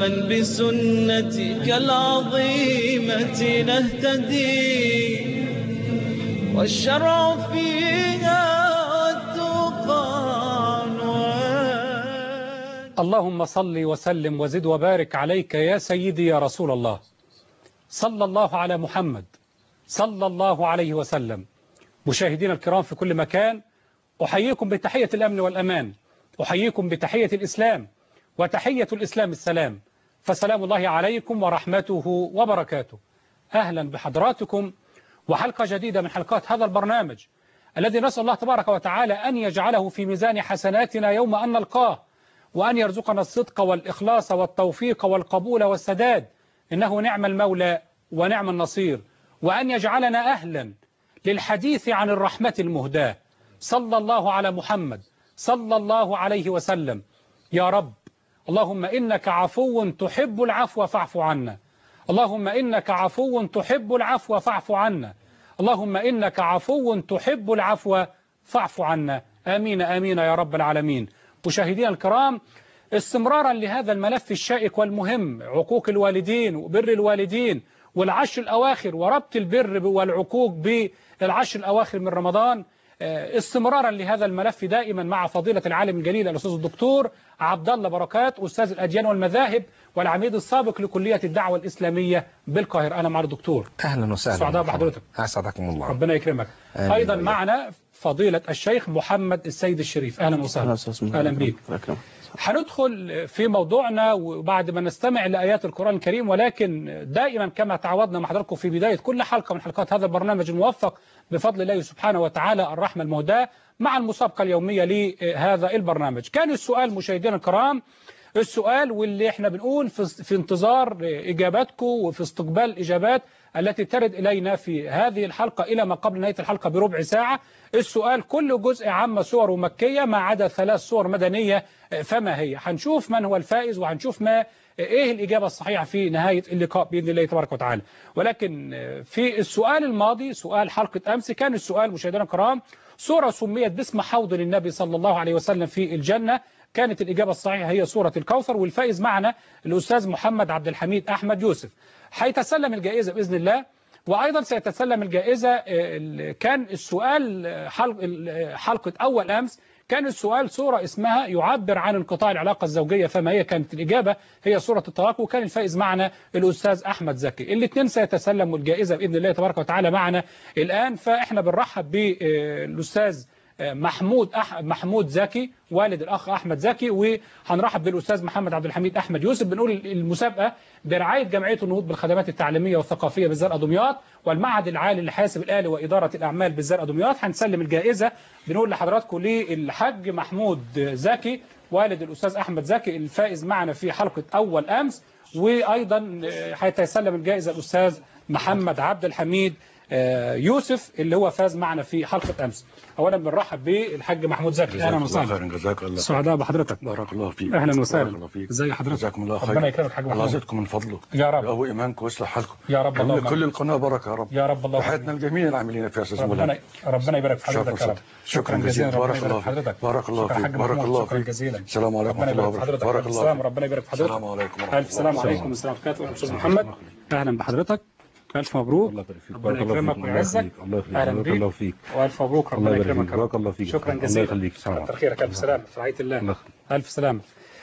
بسنتك العظيمة نهتدي والشرع فيها والتقى عنوان اللهم صل وسلم وزد وبارك عليك يا سيدي يا رسول الله صلى الله على محمد صلى الله عليه وسلم مشاهدينا الكرام في كل مكان أحييكم بتحية الأمن والأمان أحييكم بتحية الإسلام وتحية الإسلام السلام فسلام الله عليكم ورحمته وبركاته أهلا بحضراتكم وحلقة جديدة من حلقات هذا البرنامج الذي نسأل الله تبارك وتعالى أن يجعله في ميزان حسناتنا يوم أن نلقاه وأن يرزقنا الصدق والإخلاص والتوفيق والقبول والسداد إنه نعم المولى ونعم النصير وأن يجعلنا أهلا للحديث عن الرحمة المهداة صلى الله على محمد صلى الله عليه وسلم يا رب اللهم إنك عفو تحب العفو فاعف عنا اللهم إنك عفو تحب العفو فاعف عنا اللهم إنك عفو تحب العفو فاعف عنا آمين آمين يا رب العالمين مشاهدينا الكرام استمرارا لهذا الملف الشائك والمهم عقوق الوالدين وبر الوالدين والعشر الأواخر وربط البر والعقوق بالعشر الأواخر من رمضان استمرارا لهذا الملف دائما مع فضيلة العالم الجليل الأستاذ الدكتور عبد الله بركات أستاذ الأديان والمذاهب والعميد السابق لكلية الدعوة الإسلامية بالقاهرة أنا مع الدكتور اهلا وسهلا سعداء بحضرتك اسعدكم الله ربنا يكرمك آمين. أيضا معنا فضيلة الشيخ محمد السيد الشريف أهلا وسهلا أهلا بيك هندخل في موضوعنا وبعد ما نستمع لآيات القرآن الكريم ولكن دائما كما تعودنا مع حضراتكم في بداية كل حلقة من حلقات هذا البرنامج الموفق بفضل الله سبحانه وتعالى الرحمة المهداة مع المسابقة اليومية لهذا البرنامج كان السؤال مشاهدينا الكرام السؤال واللي احنا بنقول في, في انتظار إجاباتكم وفي استقبال الإجابات التي ترد إلينا في هذه الحلقة إلى ما قبل نهاية الحلقة بربع ساعة السؤال كل جزء عام سور مكية ما عدا ثلاث صور مدنية فما هي هنشوف من هو الفائز وهنشوف ما ايه الإجابة الصحيحة في نهاية اللقاء بإذن الله تبارك وتعالى ولكن في السؤال الماضي سؤال حلقة أمس كان السؤال مشاهدينا الكرام سورة سميت باسم حوض للنبي صلى الله عليه وسلم في الجنة كانت الإجابة الصحيحة هي سورة الكوثر والفائز معنا الأستاذ محمد عبد الحميد أحمد يوسف هيتسلم الجائزة بإذن الله وأيضا سيتسلم الجائزة كان السؤال حلقة أول أمس كان السؤال صورة اسمها يعبر عن انقطاع العلاقة الزوجية فما هي كانت الإجابة هي صورة الطلاق وكان الفائز معنا الأستاذ أحمد زكي الاثنين سيتسلموا الجائزة بإذن الله تبارك وتعالى معنا الآن فإحنا بنرحب بالأستاذ محمود أح... محمود زكي والد الأخ أحمد زكي وهنرحب بالأستاذ محمد عبد الحميد أحمد يوسف بنقول المسابقة برعاية جمعية النهوض بالخدمات التعليمية والثقافية بالزرقاء دمياط والمعهد العالي للحاسب الآلي وإدارة الأعمال بالزرقاء دمياط هنسلم الجائزة بنقول لحضراتكم للحاج محمود زكي والد الأستاذ أحمد زكي الفائز معنا في حلقة أول أمس وأيضا هيتسلم الجائزة الأستاذ محمد عبد الحميد يوسف اللي هو فاز معنا في حلقة أمس أولا بنرحب بالحاج محمود زكي أهلا وسهلا جزاك الله سعداء بحضرتك بارك الله فيك أهلا وسهلا بارك الله فيك ازي حضرتك جزاكم الله خير ربنا يكرمك حاج الله محمود يزيدكم من فضله يا رب يقوي ايمانكم ويصلح حالكم يا رب يملأ اللهم كل القناه بركه يا رب يا رب الله وحياتنا الجميع العاملين فيها استاذ مولانا ربنا ربنا يبارك في حضرتك يا رب شكرا جزيلا ربنا بارك يبارك الله في حضرتك فيك بارك الله شكرا فيك حاج بارك محمود، الله شكرا فيك جزيلا السلام عليكم ربنا ورحمه الله يبارك في وبركاته حضرتك بارك الله السلام فيك ربنا يبارك في حضرتك السلام عليكم ورحمه ألف سلام الله عليكم السلام عليكم أستاذ محمد أهلا بحضرتك ألف مبروك الله يبارك فيك ربنا بارك الله يكرمك فيك الله ويعزك يخليك الله يخليك أهلا بارك بيك الله فيك وألف مبروك الله ربنا يبارك يكرمك فيك يا رب. بارك الله فيك شكرا الله جزيلا يخليك سلام كتر خيرك ألف سلامة في رعاية الله الله يخليك ألف سلامة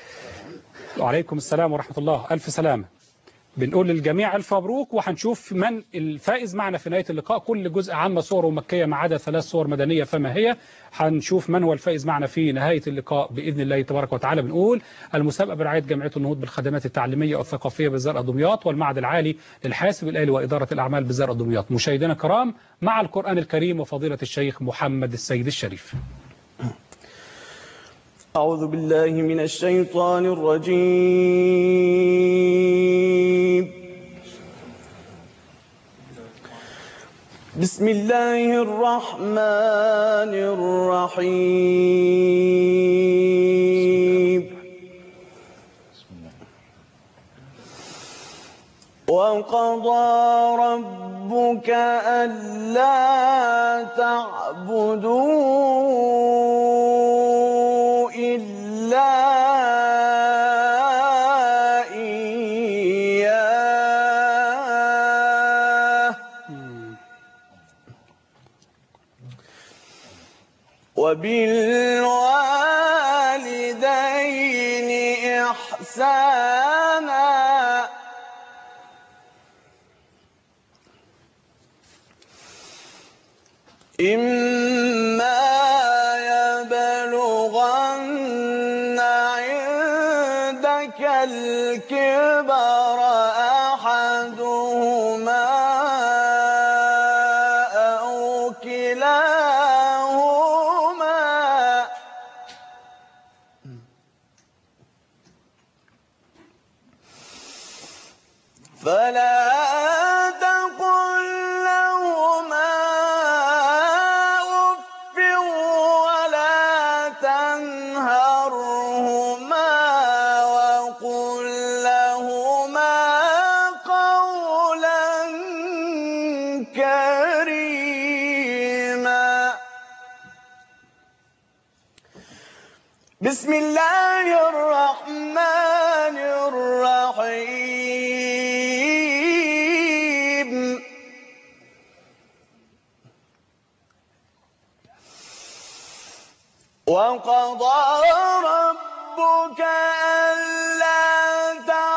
وعليكم السلام ورحمة الله ألف سلامة بنقول للجميع ألف مبروك وهنشوف من الفائز معنا في نهاية اللقاء كل جزء عام صور مكية ما عدا ثلاث صور مدنية فما هي هنشوف من هو الفائز معنا في نهاية اللقاء بإذن الله تبارك وتعالى بنقول المسابقة برعاية جمعية النهوض بالخدمات التعليمية والثقافية بالزرقاء دمياط والمعهد العالي للحاسب الآلي وإدارة الأعمال بالزرقاء دمياط مشاهدينا الكرام مع القرآن الكريم وفضيلة الشيخ محمد السيد الشريف أعوذ بالله من الشيطان الرجيم بسم الله الرحمن الرحيم وقضى ربك ألا تعبدوا إلا وبالوالدين إحسانا إما يبلغن عندك الكبر أحدهما أو كلاهما فلا تقل لهما أف ولا تنهرهما وقل لهما قولا كريما بسم الله الرحمن الرحيم وقضى ربك ألا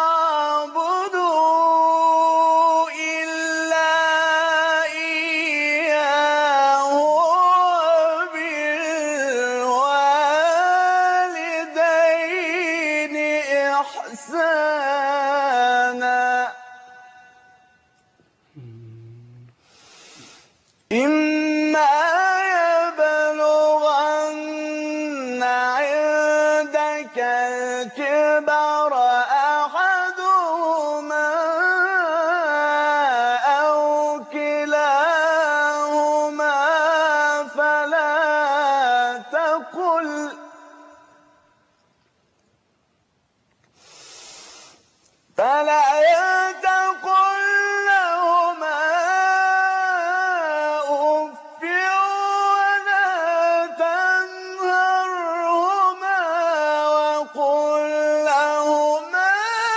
تعبدوا إلا إياه وبالوالدين إحسانا إما يبلغن عندك الكبر أحدهما أو كلاهما فلا تقل فلا تقل لهما أف ولا تنهرهما وقل لهما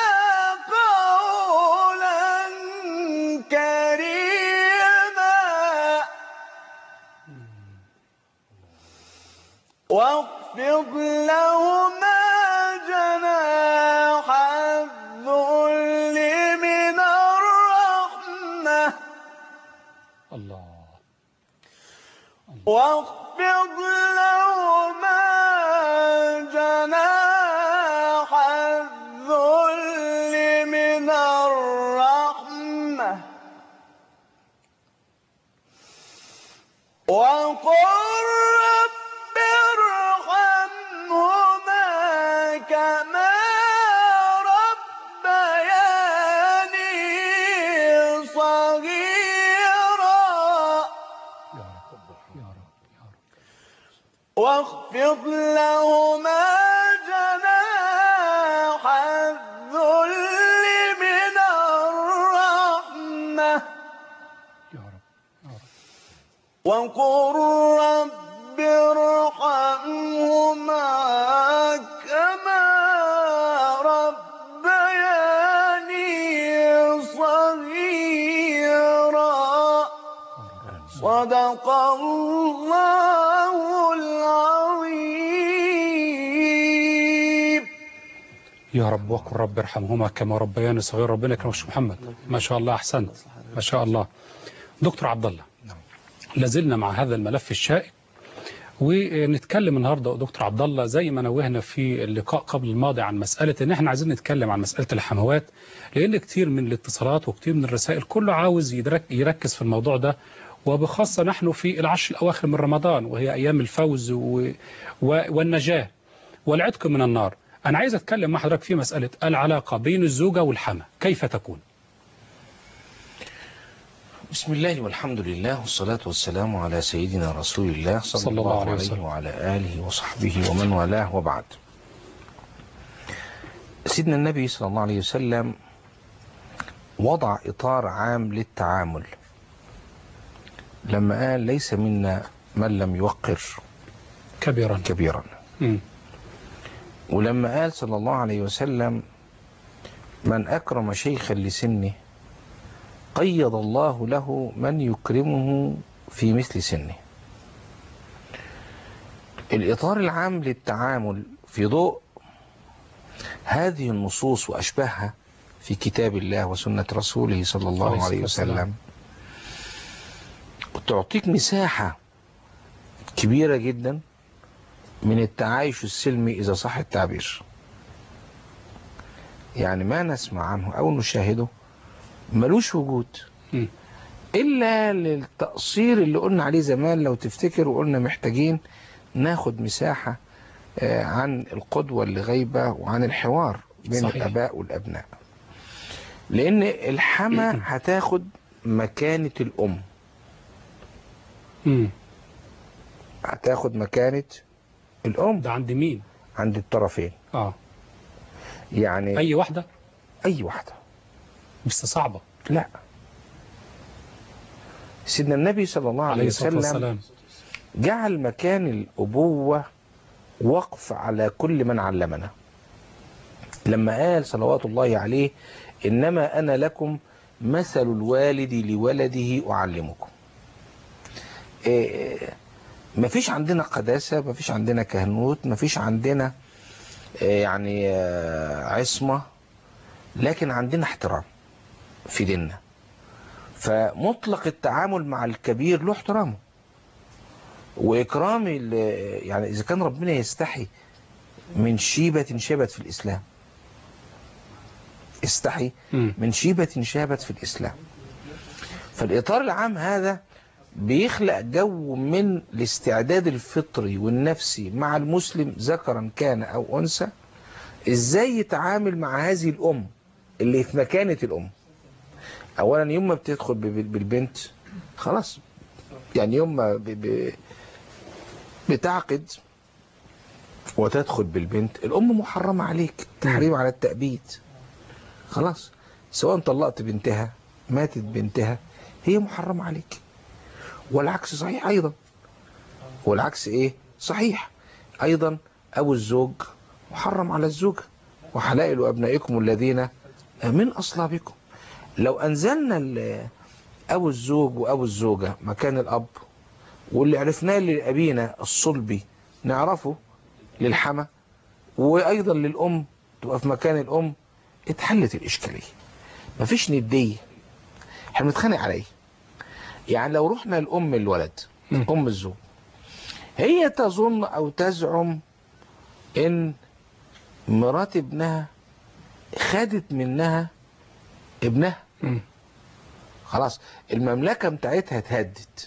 قولا كريما واخفض لهما جناح الذل من الرحمة الله واخفض لهما جناح الذل من الرحمة وقل رب ارحمهما كما ربياني صغيرا يا رب يا رب يا رب واخفض لهما جناح الذل من الرحمة يا رب يا رب وقل رب ارحمهما كما ربياني صغيرا صدق الله العظيم يا رب وقل رب ارحمهما كما ربياني صغير ربنا يكرمك يا محمد ما شاء الله احسنت ما شاء الله دكتور عبد الله لازلنا مع هذا الملف الشائك ونتكلم النهارده دكتور عبد الله زي ما نوهنا في اللقاء قبل الماضي عن مساله ان احنا عايزين نتكلم عن مساله الحموات لان كتير من الاتصالات وكتير من الرسائل كله عاوز يدرك يركز في الموضوع ده وبخاصه نحن في العشر الاواخر من رمضان وهي ايام الفوز و... و... والنجاه والعتق من النار انا عايز اتكلم مع حضرتك في مساله العلاقه بين الزوجه والحمى كيف تكون بسم الله والحمد لله والصلاة والسلام على سيدنا رسول الله صلى, صلى الله عليه وسلم. وعلى آله وصحبه ومن والاه وبعد سيدنا النبي صلى الله عليه وسلم وضع إطار عام للتعامل لما قال ليس منا من لم يوقر كبيرا كبيرا مم. ولما قال صلى الله عليه وسلم من أكرم شيخا لسنه قيض الله له من يكرمه في مثل سنه الإطار العام للتعامل في ضوء هذه النصوص وأشباهها في كتاب الله وسنة رسوله صلى الله عليه وسلم تعطيك مساحة كبيرة جدا من التعايش السلمي إذا صح التعبير يعني ما نسمع عنه أو نشاهده ملوش وجود م. إلا للتقصير اللي قلنا عليه زمان لو تفتكر وقلنا محتاجين ناخد مساحة آه، عن القدوة اللي غايبة وعن الحوار بين صحيح. الآباء والأبناء لأن الحما هتاخد مكانة الأم مم. هتاخد مكانة الأم ده عند مين عند الطرفين اه يعني اي واحدة أي واحدة بس صعبة لا سيدنا النبي صلى الله عليه عليه الصلاة وسلم والسلام جعل مكان الأبوة وقف على كل من علمنا لما قال صلوات الله عليه إنما أنا لكم مثل الوالد لولده أعلمكم إيه، مفيش عندنا قداسة مفيش عندنا كهنوت مفيش عندنا إيه، يعني آه، عصمة لكن عندنا احترام في ديننا فمطلق التعامل مع الكبير له احترامه وإكرام ال- يعني إذا كان ربنا يستحي من شيبة شابت في الإسلام استحي مم. من شيبة شابت في الإسلام فالإطار العام هذا بيخلق جو من الاستعداد الفطري والنفسي مع المسلم ذكرا كان أو أنثى إزاي يتعامل مع هذه الأم اللي في مكانة الأم أولا يوم ما بتدخل ب- ب- بالبنت خلاص يعني يوم ما ب- ب- بتعقد وتدخل بالبنت الأم محرمة عليك تحريم على التأبيد خلاص سواء طلقت بنتها ماتت بنتها هي محرمة عليك والعكس صحيح أيضا والعكس إيه صحيح أيضا أو الزوج محرم على الزوجة وحلائل أبنائكم الذين من أصلابكم لو أنزلنا ال- أو الزوج وأو الزوجة مكان الأب واللي عرفناه لأبينا الصلبي نعرفه للحما وأيضا للأم تبقى في مكان الأم اتحلت الإشكالية مفيش ندية احنا بنتخانق على ايه يعني لو رحنا لأم الولد مم. أم الزوج هي تظن أو تزعم إن مرات ابنها خدت منها ابنها مم. خلاص المملكة بتاعتها اتهدت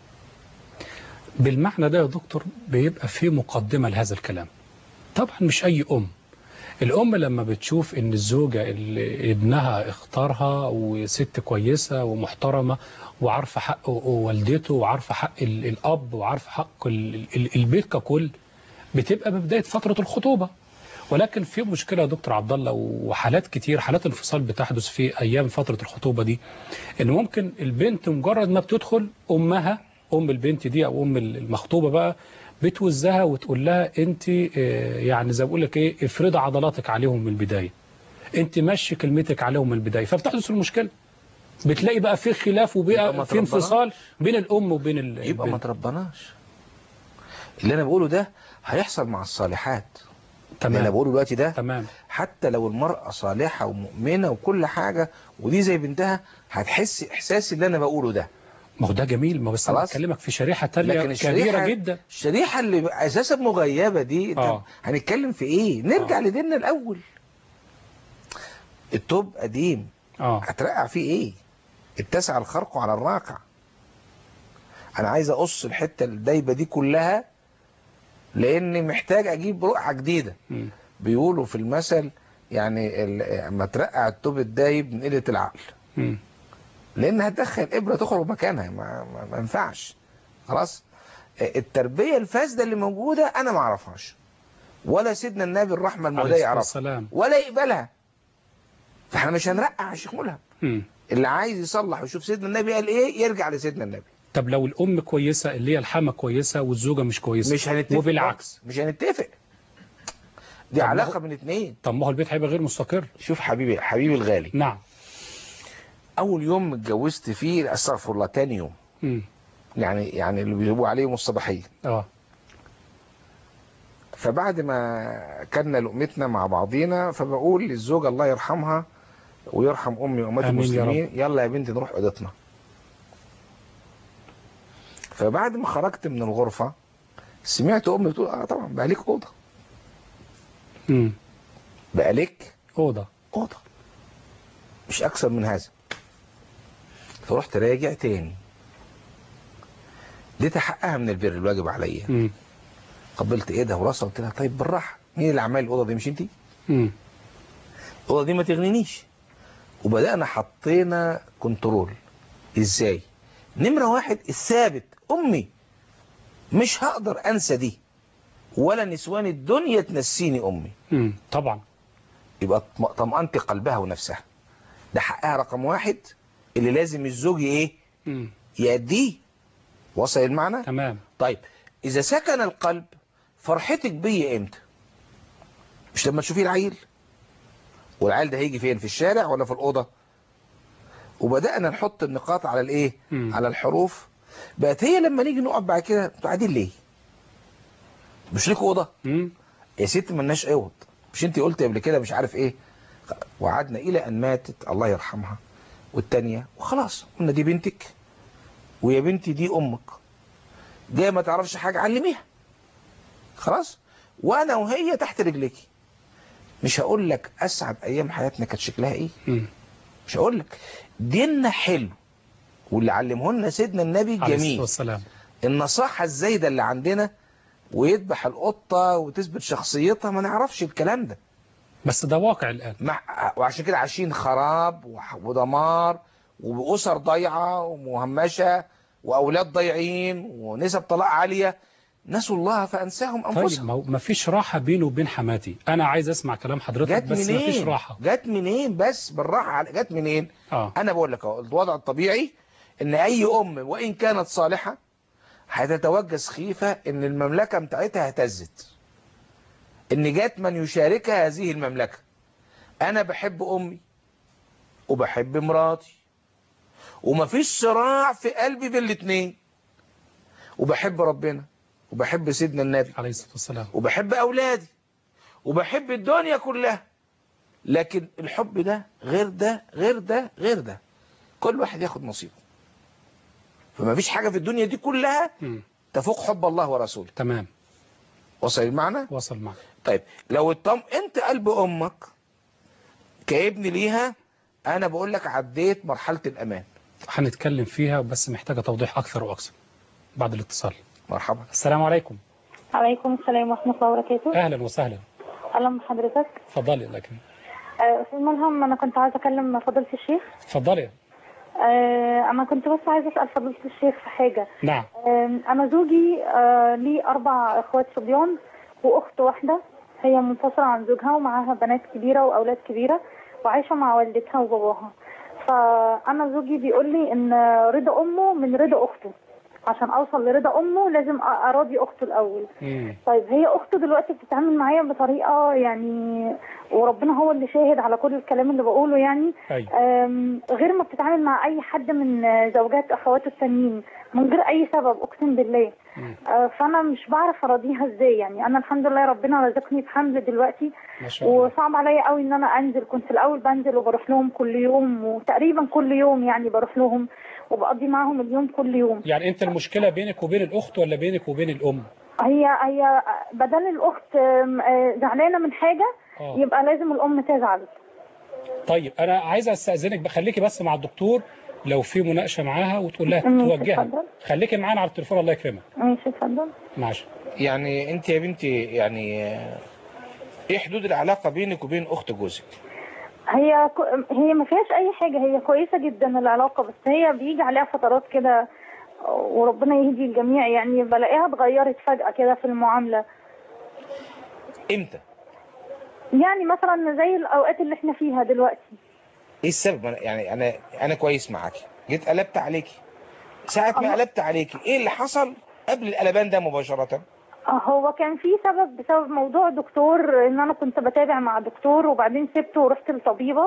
بالمعنى ده يا دكتور بيبقى في مقدمة لهذا الكلام طبعا مش أي أم الأم لما بتشوف إن الزوجة اللي ابنها اختارها وست كويسة ومحترمة وعارفة حق والدته وعارفة حق ال- الأب وعارفة حق ال- ال- البيت ككل بتبقى ببداية فترة الخطوبة ولكن في مشكلة يا دكتور عبد الله وحالات كتير حالات انفصال بتحدث في أيام فترة الخطوبة دي إن ممكن البنت مجرد ما بتدخل أمها أم البنت دي أو أم المخطوبة بقى بتوزها وتقول لها أنت آه، يعني زي ما بقول لك إيه افرض عضلاتك عليهم من البداية أنت مشي كلمتك عليهم من البداية فبتحدث المشكلة بتلاقي بقى في خلاف يبقى ما وبقى في تربناش. انفصال بين الأم وبين ال- يبقى ما البنت تربناش اللي أنا بقوله ده هيحصل مع الصالحات اللي أنا تمام بقوله دلوقتي ده تمام حتى لو المرأة صالحة ومؤمنة وكل حاجة ودي زي بنتها هتحس إحساس اللي أنا بقوله ده ما هو ده جميل ما بس انا خلاص. بكلمك في شريحة لكن تانية كبيرة الشريحة جدا الشريحة اللي أساسا مغيبة دي انت آه. هنتكلم في إيه نرجع لديننا الأول التوب قديم اه هترقع فيه إيه اتسع الخرق على الراقع أنا عايز أقص الحتة الدايبة دي كلها لأني محتاج أجيب رقعة جديدة مم. بيقولوا في المثل يعني ال- اما ترقع التوب الدايب من قلة العقل مم. لان هتدخل ابره تخرج مكانها ما, ما, ما ينفعش خلاص التربيه الفاسده اللي موجوده انا ما اعرفهاش ولا سيدنا النبي الرحمه المهديه عليه الصلاة يعرفها والسلام ولا يقبلها فاحنا مش هنرقع يا شيخ ملهم مم. اللي عايز يصلح ويشوف سيدنا النبي قال ايه يرجع لسيدنا النبي طب لو الأم كويسة اللي هي الحامة كويسة والزوجة مش كويسة مش هنتفق وبالعكس مش هنتفق دي طب ما علاقه هو- من اتنين طب ما هو البيت هيبقى غير مستقر شوف حبيبي حبيبي الغالي نعم اول يوم اتجوزت فيه استغفر الله تاني يوم مم. يعني يعني اللي بيجيبوا عليهم الصباحيه اه فبعد ما كنا لقمتنا مع بعضينا فبقول للزوجة الله يرحمها ويرحم أمي وأمات آمين يا المسلمين يلا يا بنتي نروح أوضتنا فبعد ما خرجت من الغرفة سمعت أمي بتقول اه طبعا بقى ليك أوضة مم. بقى ليك أوضة أوضة مش أكثر من هذا فرحت راجع تاني اديتها حقها من البر الواجب عليا مم. قبلت ايدها وراسها قلت لها طيب بالراحه مين اللي عمال الاوضه دي مش انت مم. الاوضه دي ما تغنينيش وبدانا حطينا كنترول ازاي نمره واحد الثابت امي مش هقدر انسى دي ولا نسوان الدنيا تنسيني امي مم. طبعا يبقى طم- طمأنت قلبها ونفسها ده حقها رقم واحد اللي لازم الزوج ايه مم. يأديه وصل المعنى تمام طيب إذا سكن القلب فرحتك بيا إمتى مش لما تشوفيه العيل والعيل ده هيجي فين في الشارع ولا في الأوضة وبدأنا نحط النقاط على الإيه مم. على الحروف بقت هي لما نيجي نقعد بعد كده انتوا قاعدين ليه مش ليكوا أوضة مم. يا ست ملناش اوض مش انت قلت قبل كده مش عارف ايه وقعدنا الى ان ماتت الله يرحمها والتانية وخلاص قلنا دي بنتك ويا بنتي دي امك جايه ما تعرفش حاجه علميها خلاص وانا وهي تحت رجليكي مش هقول لك اسعد ايام حياتنا كانت شكلها ايه مم. مش هقول لك ديننا حلو واللي علمه لنا سيدنا النبي عليه الصلاة جميل والسلام النصاحة الزايدة اللي عندنا ويذبح القطة وتثبت شخصيتها ما نعرفش الكلام ده بس ده واقع الآن مع وعشان كده عايشين خراب وح- ودمار وبأسر ضايعة ومهمشة وأولاد ضايعين ونسب طلاق عالية نسوا الله فأنساهم طيب أنفسهم ما هو- ما فيش راحة بيني وبين حماتي أنا عايز أسمع كلام حضرتك جت بس ما فيش منين راحة جت منين بس بالراحة على- جت منين آه انا بقول لك اهو الوضع الطبيعي ان اي ام وان كانت صالحة هتتوجس خيفة ان المملكة بتاعتها اهتزت ان جات من يشاركها هذه المملكة انا بحب امي وبحب مراتي ومفيش صراع في قلبي بين الاتنين وبحب ربنا وبحب سيدنا النبي عليه الصلاة والسلام وبحب أولادي وبحب الدنيا كلها لكن الحب ده غير ده غير ده غير ده كل واحد ياخد نصيبه فما فيش حاجة في الدنيا دي كلها مم. تفوق حب الله ورسوله تمام وصل المعنى وصل معك طيب لو الطم انت قلب امك كابن ليها انا بقول لك عديت مرحلة الامان هنتكلم فيها بس محتاجة توضيح أكثر وأكثر بعد الاتصال مرحبا السلام عليكم عليكم السلام ورحمة الله وبركاته أهلا وسهلا أهلا بحضرتك اتفضلي لكن آه، أستاذ ملهم أنا كنت عايزة أكلم فضيلة الشيخ اتفضلي آه، أنا كنت بس عايزة أسأل فضيلة الشيخ في حاجة نعم آه، أنا زوجي آه، ليه أربع إخوات صبيان وأخت واحدة هي منفصلة عن زوجها ومعاها بنات كبيرة وأولاد كبيرة وعايشة مع والدتها وباباها فأنا زوجي بيقول لي إن رضا أمه من رضا أخته عشان أوصل لرضا أمه لازم أراضي أخته الأول مم. طيب هي اخته دلوقتي بتتعامل معايا بطريقه يعني وربنا هو اللي شاهد على كل الكلام اللي بقوله يعني أيوة أم، غير ما بتتعامل مع اي حد من زوجات اخواته التانيين من غير اي سبب اقسم بالله مم. أه، فانا مش بعرف اراضيها ازاي يعني انا الحمد لله ربنا رزقني بحمل دلوقتي ما شاء الله وصعب عليا قوي ان انا انزل كنت الاول بنزل وبروح لهم كل يوم وتقريبا كل يوم يعني بروح لهم وبقضي معاهم اليوم كل يوم يعني أنت المشكلة بينك وبين الأخت ولا بينك وبين الأم هي هي بدل الاخت أم، أه، زعلانه من حاجه آه. يبقى لازم الام تزعل طيب أنا عايز أستأذنك بخليكي بس مع الدكتور لو في مناقشة معاها وتقول لها ماشي، توجهها اتفضل. خليكي معانا على التليفون الله يكرمك ماشي اتفضل ماشي يعني انت يا بنتي يعني آه، ايه حدود العلاقة بينك وبين اخت جوزك هي كو- هي ما فيهاش اي حاجه هي كويسه جدا العلاقه بس هي بيجي عليها فترات كده وربنا يهدي الجميع يعني بلاقيها اتغيرت فجاه كده في المعامله امتى يعني مثلا زي الاوقات اللي احنا فيها دلوقتي ايه السبب أنا- يعني انا انا كويس معاكي جيت قلبت عليكي ساعة ما قلبت عليكي ايه اللي حصل قبل القلبان ده مباشرة هو كان في سبب بسبب موضوع دكتور ان انا كنت بتابع مع دكتور وبعدين سبته ورحت لطبيبه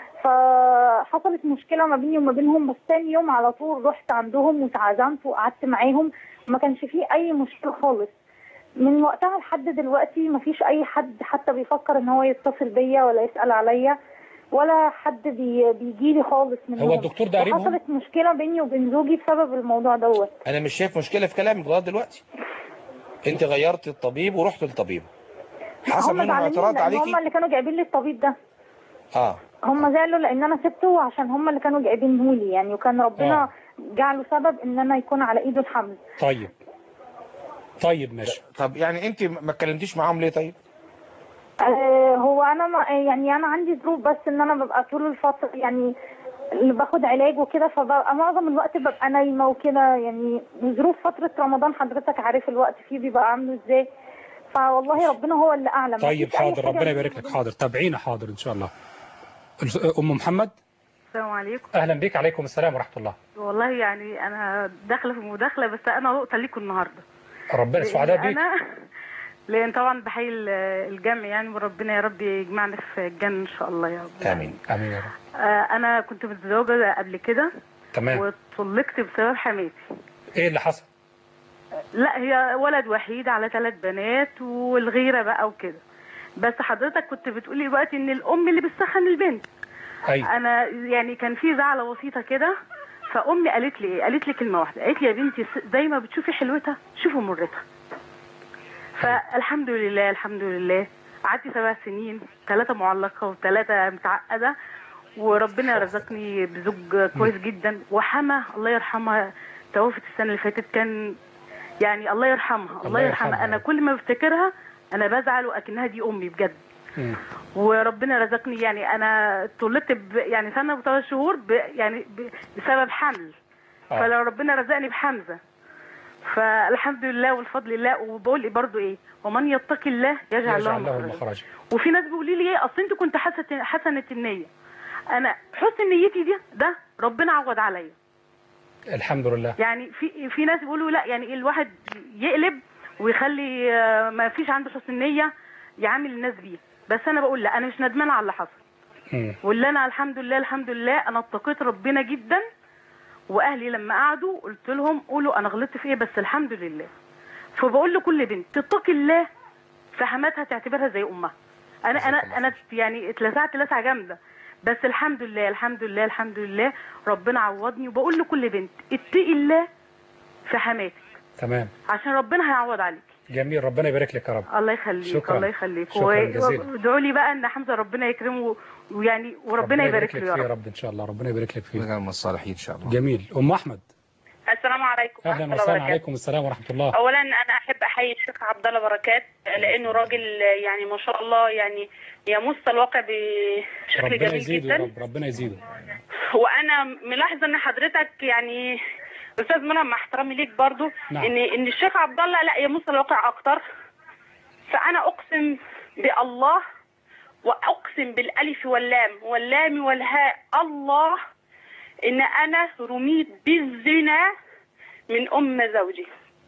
فحصلت مشكله ما بيني وما بينهم بس تاني يوم على طول رحت عندهم وتعزمت وقعدت معاهم وما كانش فيه اي مشكله خالص من وقتها لحد دلوقتي مفيش اي حد حتى بيفكر ان هو يتصل بيا ولا يسال عليا ولا حد بي بيجي لي خالص من هو الدكتور ده قريبهم؟ حصلت مشكله بيني وبين زوجي بسبب الموضوع دوت انا مش شايف مشكله في كلامك لغايه دلوقتي انت غيرت الطبيب ورحت للطبيب حصل هم منهم زعلانين اعتراض لان عليكي هم اللي كانوا جايبين لي الطبيب ده اه هم زعلوا لان انا سبته عشان هم اللي كانوا جايبينه لي يعني وكان ربنا آه. جعله سبب ان انا يكون على ايده الحمل طيب طيب ماشي طب يعني انت ما اتكلمتيش معاهم ليه طيب آه، هو انا ما يعني انا عندي ظروف بس ان انا ببقى طول الفتره يعني اللي باخد علاج وكده فببقى معظم الوقت ببقى نايمه وكده يعني ظروف فتره رمضان حضرتك عارف الوقت فيه بيبقى عامله ازاي فوالله ربنا هو اللي اعلم طيب مفيش أي حاضر حاجة ربنا بيني يبارك لك وبين- حاضر تابعينا حاضر ان شاء الله ام محمد السلام عليكم اهلا بيك عليكم السلام ورحمه الله والله يعني انا داخله في مداخله بس انا نقطه ليكم النهارده ربنا سعداء لأن بيك انا لان طبعا بحيي ال- الجمع يعني وربنا يا رب يجمعنا في الجنه ان شاء الله يا رب امين امين يا رب آه انا كنت متزوجه قبل كده تمام وطلقت بسبب حماتي ايه اللي حصل لا هي ولد وحيد على ثلاث بنات والغيره بقى وكده بس حضرتك كنت بتقولي دلوقتي ان الام اللي بتسخن البنت ايوه انا يعني كان في زعله بسيطه كده فامي قالت لي ايه قالت لي كلمه واحده قالت لي يا بنتي س- زي ما بتشوفي حلوتها شوفي مرتها فالحمد لله الحمد لله قعدت سبع سنين ثلاثه معلقه وثلاثه متعقده وربنا رزقني بزوج كويس جدا وحما الله يرحمها توفت السنه اللي فاتت كان يعني الله يرحمها الله, الله يرحمها يرحمها. انا كل ما بفتكرها انا بزعل واكنها دي امي بجد مم. وربنا رزقني يعني انا طلقت ب يعني سنه وثلاث شهور ب يعني ب بسبب حمل آه. فلو ربنا رزقني بحمزه فالحمد لله والفضل لله وبقول برضو ايه ومن يتقي الله يجعل له يجعل له مخرجا مخرجا وفي ناس بيقولوا لي ايه اصل انت كنت حسنه حسنه النيه انا حسن نيتي دي ده ربنا عوض عليا الحمد لله يعني في في ناس بيقولوا لا يعني الواحد يقلب ويخلي آه، ما فيش عنده حسن نيه يعامل الناس بيه بس انا بقول لا انا مش ندمانه على اللي حصل مم. واللي انا الحمد لله الحمد لله انا اتقيت ربنا جدا واهلي لما قعدوا قلت لهم قولوا انا غلطت في ايه بس الحمد لله فبقول لكل بنت تتقي الله في حماتها تعتبرها زي امها انا انا انا يعني اتلسعت لسعه جامده بس الحمد لله الحمد لله الحمد لله ربنا عوضني وبقول لكل بنت اتقي الله في حماتك تمام عشان ربنا هيعوض عليك جميل ربنا يبارك لك يا رب الله يخليك شكراً. الله يخليك شكراً و- جزيلاً. وادعوا لي بقى ان حمزه ربنا يكرمه ويعني وربنا يبارك لك له يا فيه يا رب رب ان شاء الله ربنا يبارك لك فيه نجعل من الصالحين ان شاء الله جميل ام احمد السلام عليكم ورحمة اهلا الله وسهلا وبركاته. عليكم السلام ورحمه الله اولا انا احب احيي الشيخ عبد الله بركات لانه راجل يعني ما شاء الله يعني يمس الواقع بشكل ربنا جميل يزيده يا جدا رب ربنا يزيده وانا ملاحظه ان حضرتك يعني استاذ منى مع احترامي ليك برضو نعم. ان ان الشيخ عبد الله لا يمس الواقع اكتر فانا اقسم بالله واقسم بالالف واللام واللام والهاء الله ان انا رميت بالزنا من ام زوجي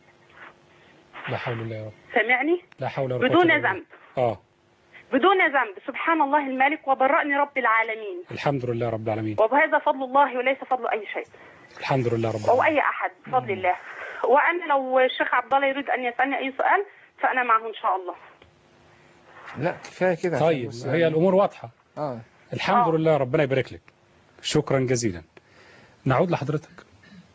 لا حول الله يا رب سمعني لا حول ولا قوه بدون إلا بالله. ذنب اه بدون ذنب سبحان الله الملك وبرأني رب العالمين الحمد لله رب العالمين وبهذا فضل الله وليس فضل اي شيء الحمد لله رب او العالمين اي احد بفضل الله وانا لو الشيخ عبد الله يريد ان يسالني اي سؤال فانا معه ان شاء الله لا كفايه كده عشان طيب بس هي يعني- الامور واضحه اه الحمد آه. لله ربنا يبارك لك شكرا جزيلا نعود لحضرتك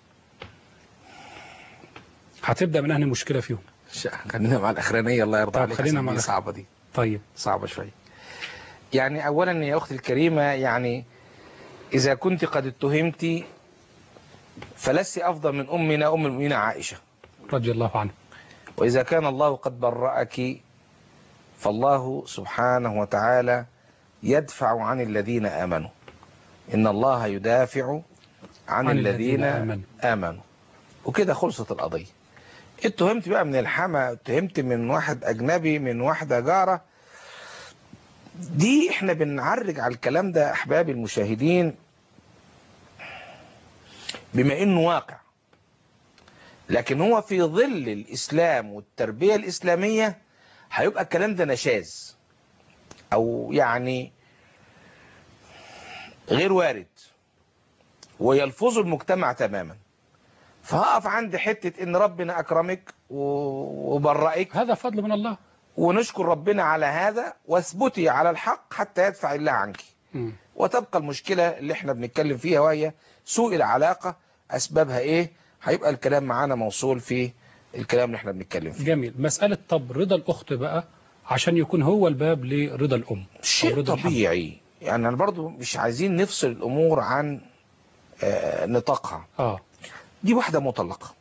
هتبدا من انهي مشكله فيهم ش- خلينا مع الاخرانيه الله يرضى طب عليك خلينا عشان مع دي الأخ- صعبه دي طيب صعبة شوية يعني أولا يا أختي الكريمة يعني إذا كنت قد اتهمت فلست أفضل من أمنا أم المؤمنين عائشة رضي الله عنه وإذا كان الله قد برأك فالله سبحانه وتعالى يدفع عن الذين آمنوا إن الله يدافع عن, عن الذين, الذين آمنوا. آمنوا وكده خلصت القضية اتهمت بقى من الحما اتهمت من واحد أجنبي من واحدة جارة دي احنا بنعرج على الكلام ده أحبابي المشاهدين بما إنه واقع لكن هو في ظل الإسلام والتربية الإسلامية هيبقى الكلام ده نشاز أو يعني غير وارد ويلفظ المجتمع تماما فهقف عند حتة إن ربنا أكرمك و- وبرئك هذا فضل من الله ونشكر ربنا على هذا واثبتي على الحق حتى يدفع الله عنك مم. وتبقى المشكلة اللي احنا بنتكلم فيها وهي سوء العلاقة أسبابها إيه هيبقى الكلام معانا موصول في الكلام اللي احنا بنتكلم فيه جميل مسألة طب رضا الأخت بقى عشان يكون هو الباب لرضا الأم أو شيء رضا الحمل. طبيعي يعني أنا برضو مش عايزين نفصل الأمور عن آه، نطاقها اه دي واحدة مطلقة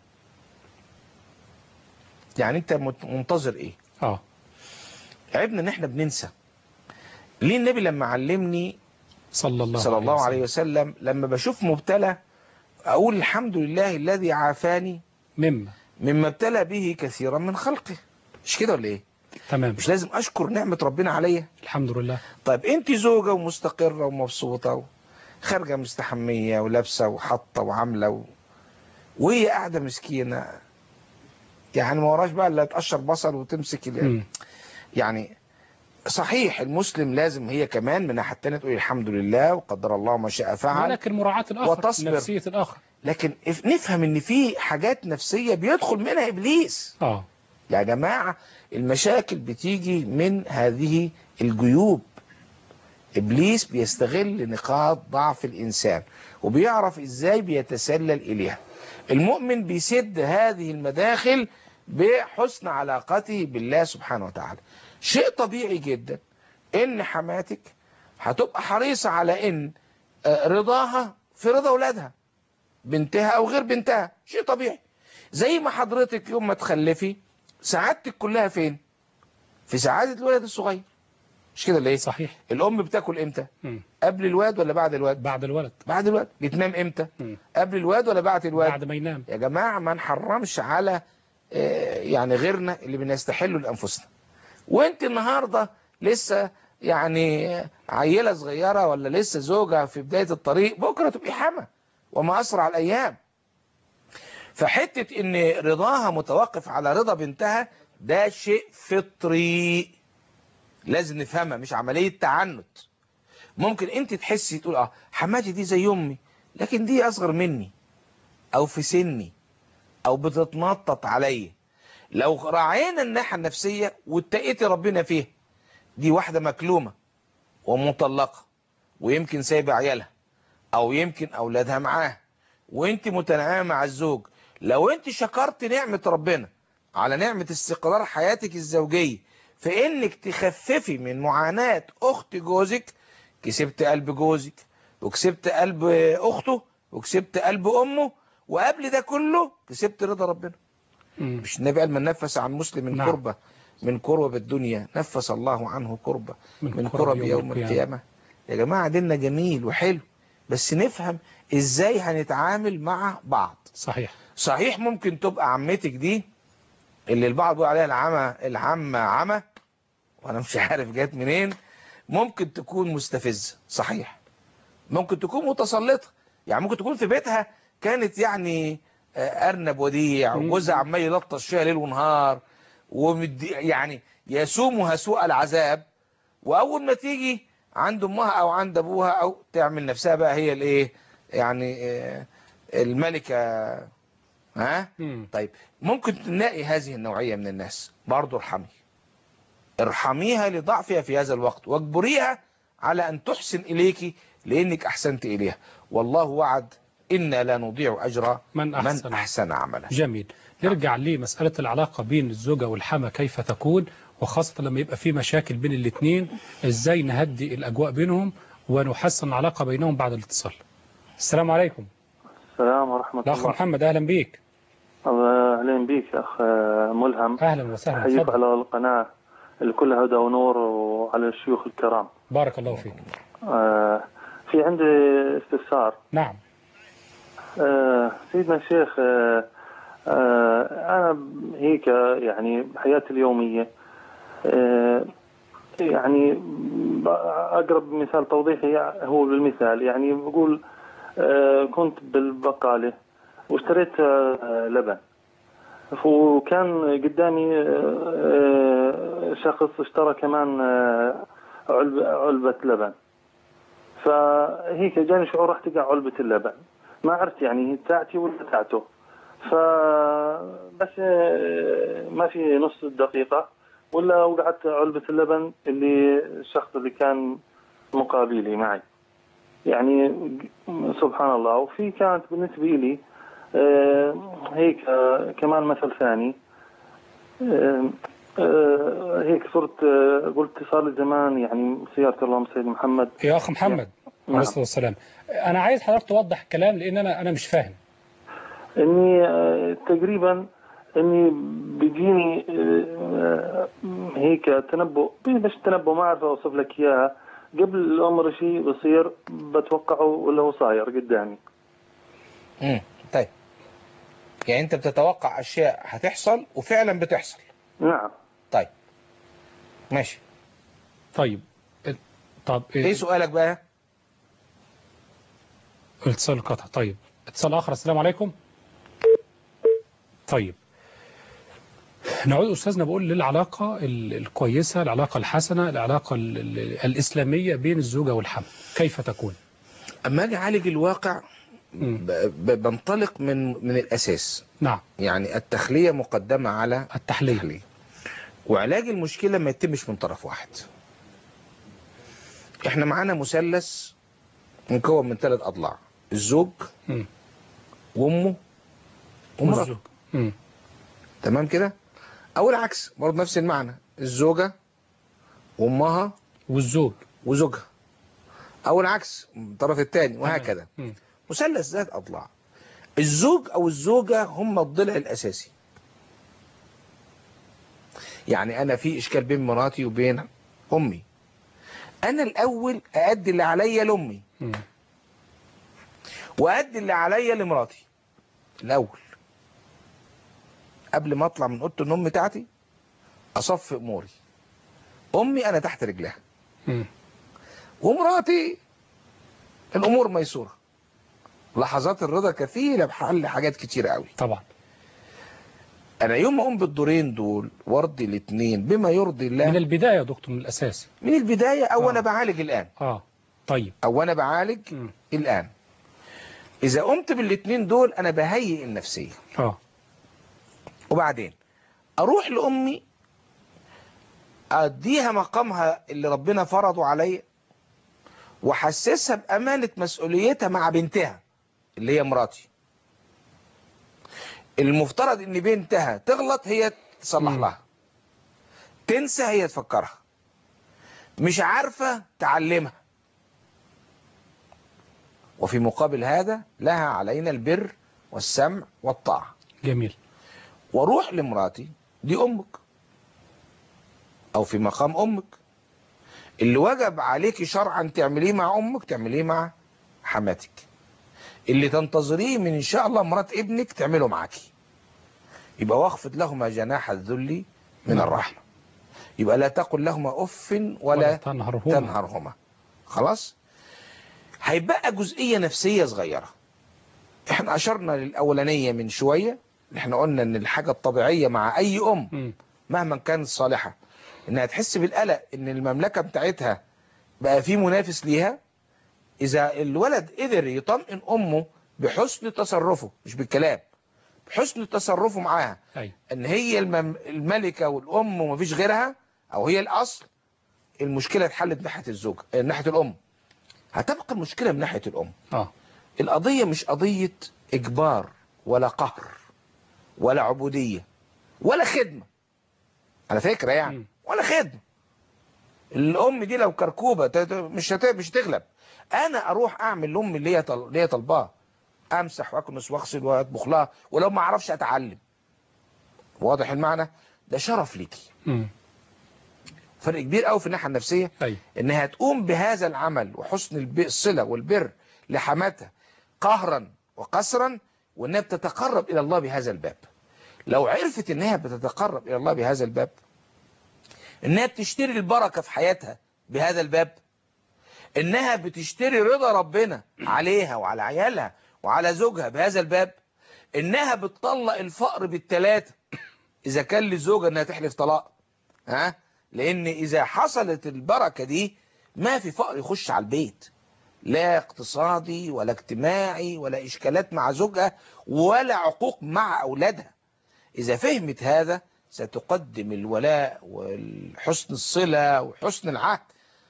يعني أنت مت- منتظر إيه اه عيبنا إن احنا بننسى ليه النبي لما علمني صلى الله صلى الله عليه وسلم. وسلم لما بشوف مبتلى أقول الحمد لله الذي عافاني مما مما ابتلى به كثيرا من خلقه مش كده ولا ايه تمام مش لازم اشكر نعمة ربنا عليا الحمد لله طيب انت زوجة ومستقرة ومبسوطة وخارجة مستحمية ولابسة وحاطة وعاملة و... وهي قاعدة مسكينة يعني ما وراش بقى الا تقشر بصل وتمسك ال... مم. يعني صحيح المسلم لازم هي كمان من الناحية التانية تقول الحمد لله وقدر الله ما شاء فعل ولكن مراعاة الآخر وتصبر. نفسية الآخر لكن اف- نفهم ان في حاجات نفسية بيدخل منها ابليس اه يا جماعة المشاكل بتيجي من هذه الجيوب إبليس بيستغل نقاط ضعف الإنسان وبيعرف إزاي بيتسلل إليها المؤمن بيسد هذه المداخل بحسن علاقته بالله سبحانه وتعالى شيء طبيعي جدا إن حماتك هتبقى حريصة على إن آه، رضاها في رضا أولادها بنتها أو غير بنتها شيء طبيعي زي ما حضرتك يوم ما تخلفي سعادتك كلها فين في سعادة الولد الصغير مش كده ليه صحيح الأم بتاكل إمتى مم. قبل الواد ولا بعد الواد بعد الولد بعد الواد بتنام إمتى مم. قبل الواد ولا بعد الواد بعد ما ينام يا جماعة ما نحرمش على آه، يعني غيرنا اللي بنستحله لأنفسنا وانت النهاردة لسه يعني عيلة صغيرة ولا لسه زوجة في بداية الطريق بكرة تبقي حما وما أسرع الأيام فحتة ان رضاها متوقف على رضا بنتها ده شيء فطري لازم نفهمها مش عملية تعنت ممكن انت تحسي تقول اه حماتي دي زي امي لكن دي اصغر مني او في سني او بتتنطط عليا لو راعينا الناحية النفسية واتقيتي ربنا فيها دي واحدة مكلومة ومطلقة ويمكن سايبة عيالها او يمكن اولادها معاها وانت متناعمة مع الزوج لو انت شكرت نعمة ربنا على نعمة استقرار حياتك الزوجية في انك تخففي من معاناة اخت جوزك كسبت قلب جوزك وكسبت قلب اخته وكسبت قلب امه وقبل ده كله كسبت رضا ربنا مم. مش النبي قال من نفس عن مسلم من نعم. كربة من كرب الدنيا نفس الله عنه كربة من من كرب كرب يوم يوم القيامة. القيامة يا جماعة ديننا جميل وحلو بس نفهم ازاي هنتعامل مع بعض صحيح صحيح ممكن تبقى عمتك دي اللي البعض بيقول عليها العمى العمة عمى وانا مش عارف جت منين ممكن تكون مستفزة صحيح ممكن تكون متسلطة يعني ممكن تكون في بيتها كانت يعني آه، أرنب وديع مم. وجوزها عمال يلطش فيها ليل ونهار ومدي يعني يسومها سوء العذاب وأول ما تيجي عند أمها أو عند أبوها أو تعمل نفسها بقى هي الإيه يعني آه، الملكة ها مم. طيب ممكن تلاقي هذه النوعية من الناس برضو ارحمي ارحميها لضعفها في هذا الوقت واجبريها على أن تحسن إليك لأنك أحسنت إليها والله وعد إنا لا نضيع أجر من أحسن, من أحسن عملا جميل نرجع لمسألة العلاقة بين الزوجة والحما كيف تكون وخاصة لما يبقى في مشاكل بين الاثنين ازاي نهدي الأجواء بينهم ونحسن العلاقة بينهم بعد الاتصال السلام عليكم السلام ورحمة الأخ الله محمد أهلا بيك الله أهلين بيك يا أخ ملهم أهلا وسهلا أحييك تفضل على القناة اللي كلها هدى ونور وعلى الشيوخ الكرام بارك الله فيك آه، في عندي استفسار نعم آه، سيدنا الشيخ آه، آه، أنا هيك يعني بحياتي اليومية آه، يعني ب- أقرب مثال توضيحي هو بالمثال يعني بقول آه، كنت بالبقالة واشتريت آه، لبن وكان قدامي آه، شخص اشترى كمان آه، علبة علبة لبن فهيك جاني شعور راح تقع علبة اللبن ما عرفت يعني هي تاعتي ولا تاعته ف بس آه، ما في نص دقيقة ولا وقعت علبة اللبن اللي الشخص اللي كان مقابلي معي يعني سبحان الله وفي كانت بالنسبة لي آه، هيك آه، كمان مثل ثاني آه، آه، هيك صرت آه، قلت صار لي زمان يعني سيارة اللهم سيد محمد يا أخ محمد نعم. عليه الصلاة والسلام أنا عايز حضرتك توضح كلام لأن أنا أنا مش فاهم اني آه، تقريبا اني بيجيني آه، هيك تنبؤ مش تنبؤ ما اعرف اوصف لك اياها قبل الامر شيء بصير بتوقعه ولا هو صاير قدامي امم طيب يعني انت بتتوقع اشياء هتحصل وفعلا بتحصل نعم طيب ماشي طيب طب ايه سؤالك بقى اتصال قطع طيب اتصال آخر السلام عليكم طيب نعود أستاذنا بقول للعلاقة ال- الكويسة العلاقة الحسنة العلاقة ال- ال- الإسلامية بين الزوجة والحم كيف تكون اما اجي اعالج الواقع مم. ب- ب- بنطلق من من الاساس نعم يعني التخلية مقدمة على التحليل التحلية وعلاج المشكلة ما يتمش من طرف واحد احنا معانا مثلث مكون من ثلاث اضلاع الزوج مم. وامه ومراته والزوج مم. تمام كده او العكس برضه نفس المعنى الزوجة وامها والزوج وزوجها او العكس الطرف الثاني وهكذا مم. مثلث ذات اضلاع الزوج او الزوجة هم الضلع الاساسي يعني انا في اشكال بين مراتي وبين امي انا الاول اادي اللي عليا لامي مم. وادي اللي عليا لمراتي الاول قبل ما اطلع من اوضه النوم بتاعتي اصفي اموري امي انا تحت رجلها مم. ومراتي الامور ميسوره لحظات الرضا كفيله بحل حاجات كتيره قوي طبعا انا يوم ما اقوم بالدورين دول وارضي الاثنين بما يرضي من الله البداية يا دكتور من الأساس من البدايه او آه. انا بعالج الان آه طيب او انا بعالج مم. الان اذا قمت بالاثنين دول انا بهيئ النفسيه آه وبعدين اروح لامي اديها مقامها اللي ربنا فرضه عليا واحسسها بامانه مسؤوليتها مع بنتها اللي هي مراتي المفترض ان بنتها تغلط هي تصلح مم. لها تنسى هي تفكرها مش عارفه تعلمها وفي مقابل هذا لها علينا البر والسمع والطاعه جميل واروح لمراتي دي امك او في مقام امك اللي وجب عليك شرعا تعمليه مع امك تعمليه مع حماتك اللي تنتظريه من ان شاء الله مرات ابنك تعمله معاكي يبقى واخفض لهما جناح الذل من الرحمه يبقى لا تقل لهما اف ولا, ولا تنهرهما. تنهرهما خلاص هيبقى جزئيه نفسيه صغيره احنا اشرنا للاولانيه من شويه احنا قلنا ان الحاجه الطبيعيه مع اي ام مم. مهما كانت صالحه انها تحس بالقلق ان المملكه بتاعتها بقى في منافس ليها اذا الولد قدر يطمئن امه بحسن تصرفه مش بالكلام بحسن تصرفه معاها أي ان هي المم... الملكه والام ومفيش غيرها او هي الاصل المشكله اتحلت ناحيه الزوج آه، ناحيه الام هتبقى المشكله من ناحيه الام آه القضيه مش قضيه اجبار ولا قهر ولا عبوديه ولا خدمه على فكره يعني مم. ولا خدمه الام دي لو كركوبه ت- ت- مش هت... مش تغلب انا اروح اعمل لامي اللي هي طل... اللي هي طالباه امسح واكنس واغسل واطبخ لها ولو ما اعرفش اتعلم واضح المعنى ده شرف ليكي مم. فرق كبير قوي في الناحيه النفسيه أي انها تقوم بهذا العمل وحسن الب- الصله والبر لحماتها قهرا وقسرا وانها بتتقرب الى الله بهذا الباب لو عرفت انها بتتقرب الى الله بهذا الباب انها بتشتري البركه في حياتها بهذا الباب انها بتشتري رضا ربنا عليها وعلى عيالها وعلى زوجها بهذا الباب انها بتطلق الفقر بالثلاثه اذا كان للزوجه انها تحلف طلاق ها لان اذا حصلت البركه دي ما في فقر يخش على البيت لا اقتصادي ولا اجتماعي ولا إشكالات مع زوجها ولا عقوق مع أولادها إذا فهمت هذا ستقدم الولاء وحسن الصلة وحسن العهد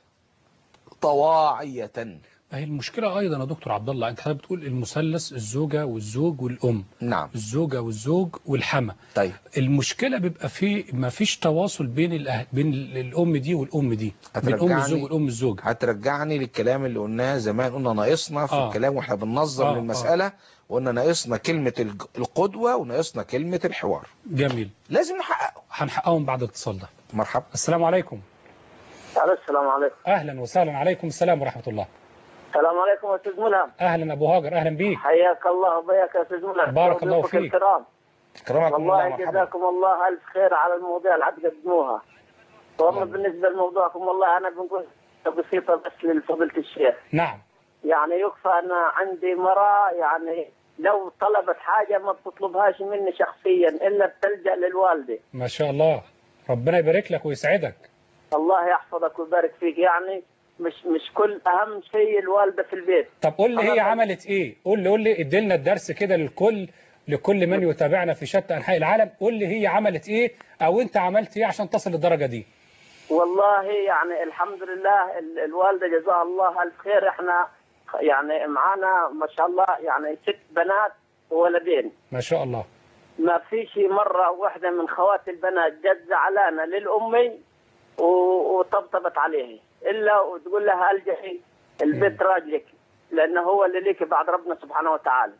طواعية هي المشكلة أيضا يا دكتور عبد الله أنت حضرتك بتقول المثلث الزوجة والزوج والأم نعم الزوجة والزوج والحمى طيب المشكلة بيبقى في ما فيش تواصل بين الأهل بين الأم دي والأم دي بين أم هترجعني- الزوج والأم الزوج هترجعني للكلام اللي قلناه زمان قلنا ناقصنا في آه. الكلام واحنا بننظر آه، للمسألة وقلنا ناقصنا كلمة الج- القدوة وناقصنا كلمة الحوار جميل لازم نحققه هنحققهم بعد الاتصال ده مرحبا السلام عليكم السلام عليكم أهلا وسهلا عليكم السلام ورحمة الله السلام عليكم استاذ ملهم أهلا أبو هاجر أهلا بيك حياك الله وبياك يا استاذ ملهم بارك الله وضيوفك فيك. الكرام كرمكم الله والله مرحبا جزاكم الله الف خير على المواضيع اللي هتقدموها واما بالنسبه لموضوعكم والله انا بنقول بسيطه بس لفضيله الشيخ نعم يعني يكفى انا عندي مراه يعني لو طلبت حاجه ما بتطلبهاش مني شخصيا الا بتلجا للوالده ما شاء الله ربنا يبارك لك ويسعدك الله يحفظك ويبارك فيك يعني مش مش كل اهم شيء الوالده في البيت طب قول لي أنا هي بل- عملت ايه قول لي قول لي ادي لنا الدرس كده للكل لكل من يتابعنا في شتى انحاء العالم قول لي هي عملت ايه او انت عملت ايه عشان تصل للدرجه دي والله يعني الحمد لله ال- الوالده جزاها الله الف خير احنا يعني معانا ما شاء الله يعني ست بنات وولدين ما شاء الله ما فيش مرة واحدة من خوات البنات جت زعلانة للأمي و- وطبطبت عليه إلا وتقول لها ألجحي البيت راجلك لأنه هو اللي ليك بعد ربنا سبحانه وتعالى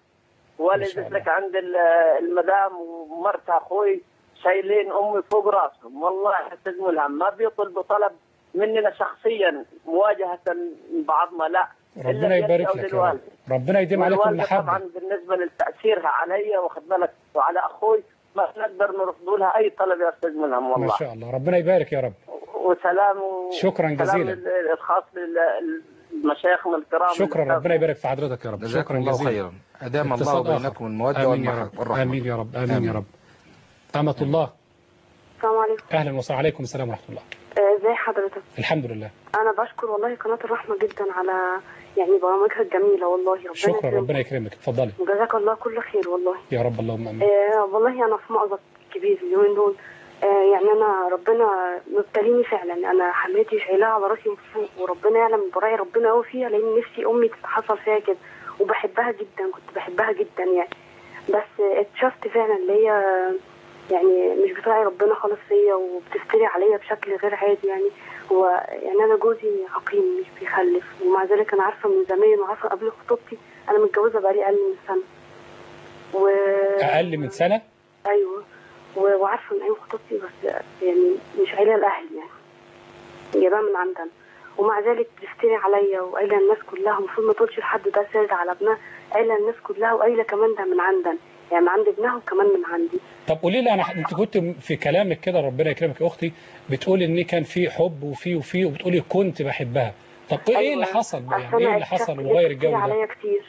والدت لك عند ال- المدام ومرت أخوي شايلين أمي فوق راسهم والله يا أستاذ ملهم ما بيطلبوا طلب مننا شخصيا مواجهة بعضنا لا إلا ربنا بيد يبارك أو لك يا رب للوالد. ربنا يديم عليكم والوالدة المحبه طبعا بالنسبه لتاثيرها علي واخد بالك وعلى اخوي ما نقدر نرفض لها اي طلب يا استاذ ملهم ما والله شاء الله ربنا يبارك يا رب وسلام و... شكراً سلام جزيلاً. لل- الخاص لمشايخنا الكرام شكرا ربنا يبارك في حضرتك يا رب جزاكم شكرا الله جزيلا خيرا أدام الله اتصال آخر. بينكم المودة آمين يا والمحبة رب والرحمة آمين يا رب آمين, آمين. يا رب أمة الله السلام عليكم أهلا وسهلا عليكم السلام ورحمة الله آه، ازي حضرتك الحمد لله انا بشكر والله قناه الرحمه جدا على يعني برامجها الجميله والله ربنا شكرا يكرمك. ربنا يكرمك اتفضلي جزاك الله كل خير والله يا رب اللهم امين آه والله انا في مأزق كبير اليومين دول آه يعني انا ربنا مبتليني فعلا انا حماتي شايلاها على راسي من فوق وربنا يعلم براعي ربنا قوي فيها لان نفسي امي حصل فيها كده وبحبها جدا كنت بحبها جدا يعني بس اكتشفت فعلا اللي هي يعني مش بتراعي ربنا خالص فيا وبتفتري عليا بشكل غير عادي يعني هو يعني انا جوزي عقيم مش بيخلف ومع ذلك انا عارفه من زمان وعارفه قبل خطوبتي انا متجوزه بقالي اقل من سنه و... أقل من سنة ايوه و- وعارفه من ايام خطوبتي بس يعني مش قايله لاهلي يعني جايباها من عندنا ومع ذلك بتفتري عليا وقايله الناس كلها المفروض ما تقولش لحد ده سر على ابنها قايله الناس كلها وقايله كمان ده من عندنا يعني من عند ابنها وكمان من عندي طب قولي لي انا انت كنت في كلامك كده ربنا يكرمك يا اختي بتقولي ان كان في حب وفي وفي وبتقولي كنت بحبها طب ايه أيوة. اللي حصل بقى؟ أصل يعني ايه أنا اللي حصل اكتشفت وغير بتفتري الجو ده عليا كتير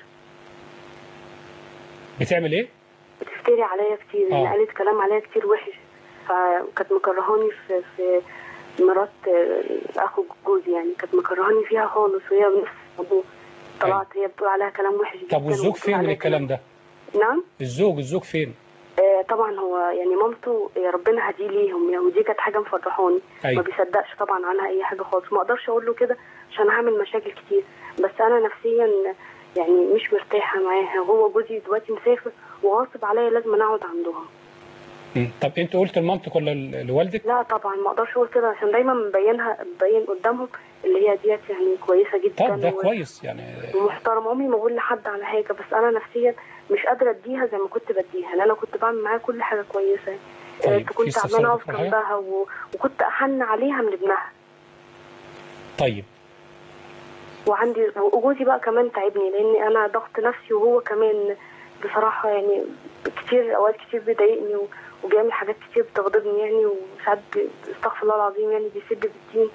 بتعمل ايه بتفتري عليا كتير يعني آه. قالت كلام عليا كتير وحش فكانت مكرهاني في في مرات آه، اخو جوزي يعني كانت مكرهاني فيها خالص وهي بنفس الموضوع طلعت هي بتقول عليها كلام وحش جدا طب والزوج وبتقول فين من عليها الكلام ده نعم الزوج الزوج فين آه، طبعا هو يعني مامته آه، ربنا هديه ليهم يعني ودي كانت حاجه مفرحاني أيوة. ما بيصدقش طبعا عنها اي حاجه خالص ما اقدرش اقول له كده عشان هعمل مشاكل كتير بس انا نفسيا يعني مش مرتاحه معاها وهو جوزي دلوقتي مسافر وغاصب عليا لازم أنا اقعد عندهم مم. طب انت قلت لمامتك ولا ل- لوالدك لا طبعا ما اقدرش اقول كده عشان دايما مبينها مبين قدامهم اللي هي ديت يعني كويسه جدا طب ده و- كويس يعني ومحترمه عمري ما بقول لحد على حاجه بس انا نفسيا مش قادره اديها زي ما كنت بديها لان انا كنت بعمل معاها كل حاجه كويسه طيب، آه، كنت في عماله اقف استفسار في حاجة؟ جنبها و... وكنت احن عليها من ابنها طيب وعندي وجوزي بقى كمان تعبني لان انا ضغط نفسي وهو كمان بصراحه يعني كتير اوقات كتير بيضايقني و... وبيعمل حاجات كتير بتغضبني يعني وساعات بي- استغفر الله العظيم يعني بيسب بالدين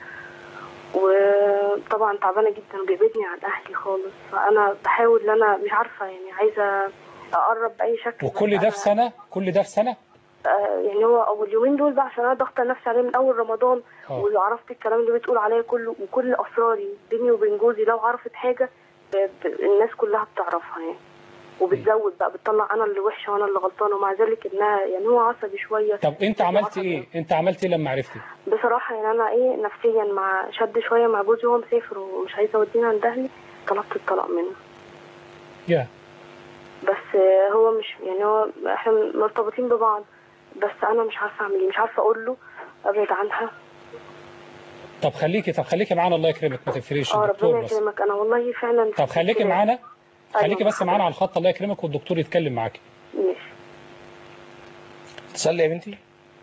وطبعا تعبانه جدا وبيبعدني عن اهلي خالص فانا بحاول ان انا مش عارفه يعني عايزه اقرب باي شكل وكل ده في سنة كل ده في سنة آه، يعني هو اول يومين دول بقى عشان انا ضغطه نفسي عليه من اول رمضان آه. وعرفت الكلام اللي بتقول عليا كله وكل اسراري بيني وبين جوزي لو عرفت حاجه ب... الناس كلها بتعرفها يعني وبتزود بقى بتطلع انا اللي وحشه وانا اللي غلطانه ومع ذلك انها يعني هو عصبي شويه طب انت عملت ايه انت عملت ايه لما عرفتي بصراحه يعني انا ايه نفسيا مع شد شويه مع جوزي وهو مسافر ومش عايز يودينا عند اهلي طلبت الطلاق منه يا بس هو مش يعني هو احنا مرتبطين ببعض بس انا مش عارفه اعمل ايه مش عارفه اقول له ابعد عنها طب خليكي طب خليكي معانا الله يكرمك ما تقفليش اه الدكتور ربنا بس يكرمك انا والله فعلا طب خليكي كده. معانا خليكي أيوة. بس معانا على الخط الله يكرمك والدكتور يتكلم معاكي ماشي تصلي يا بنتي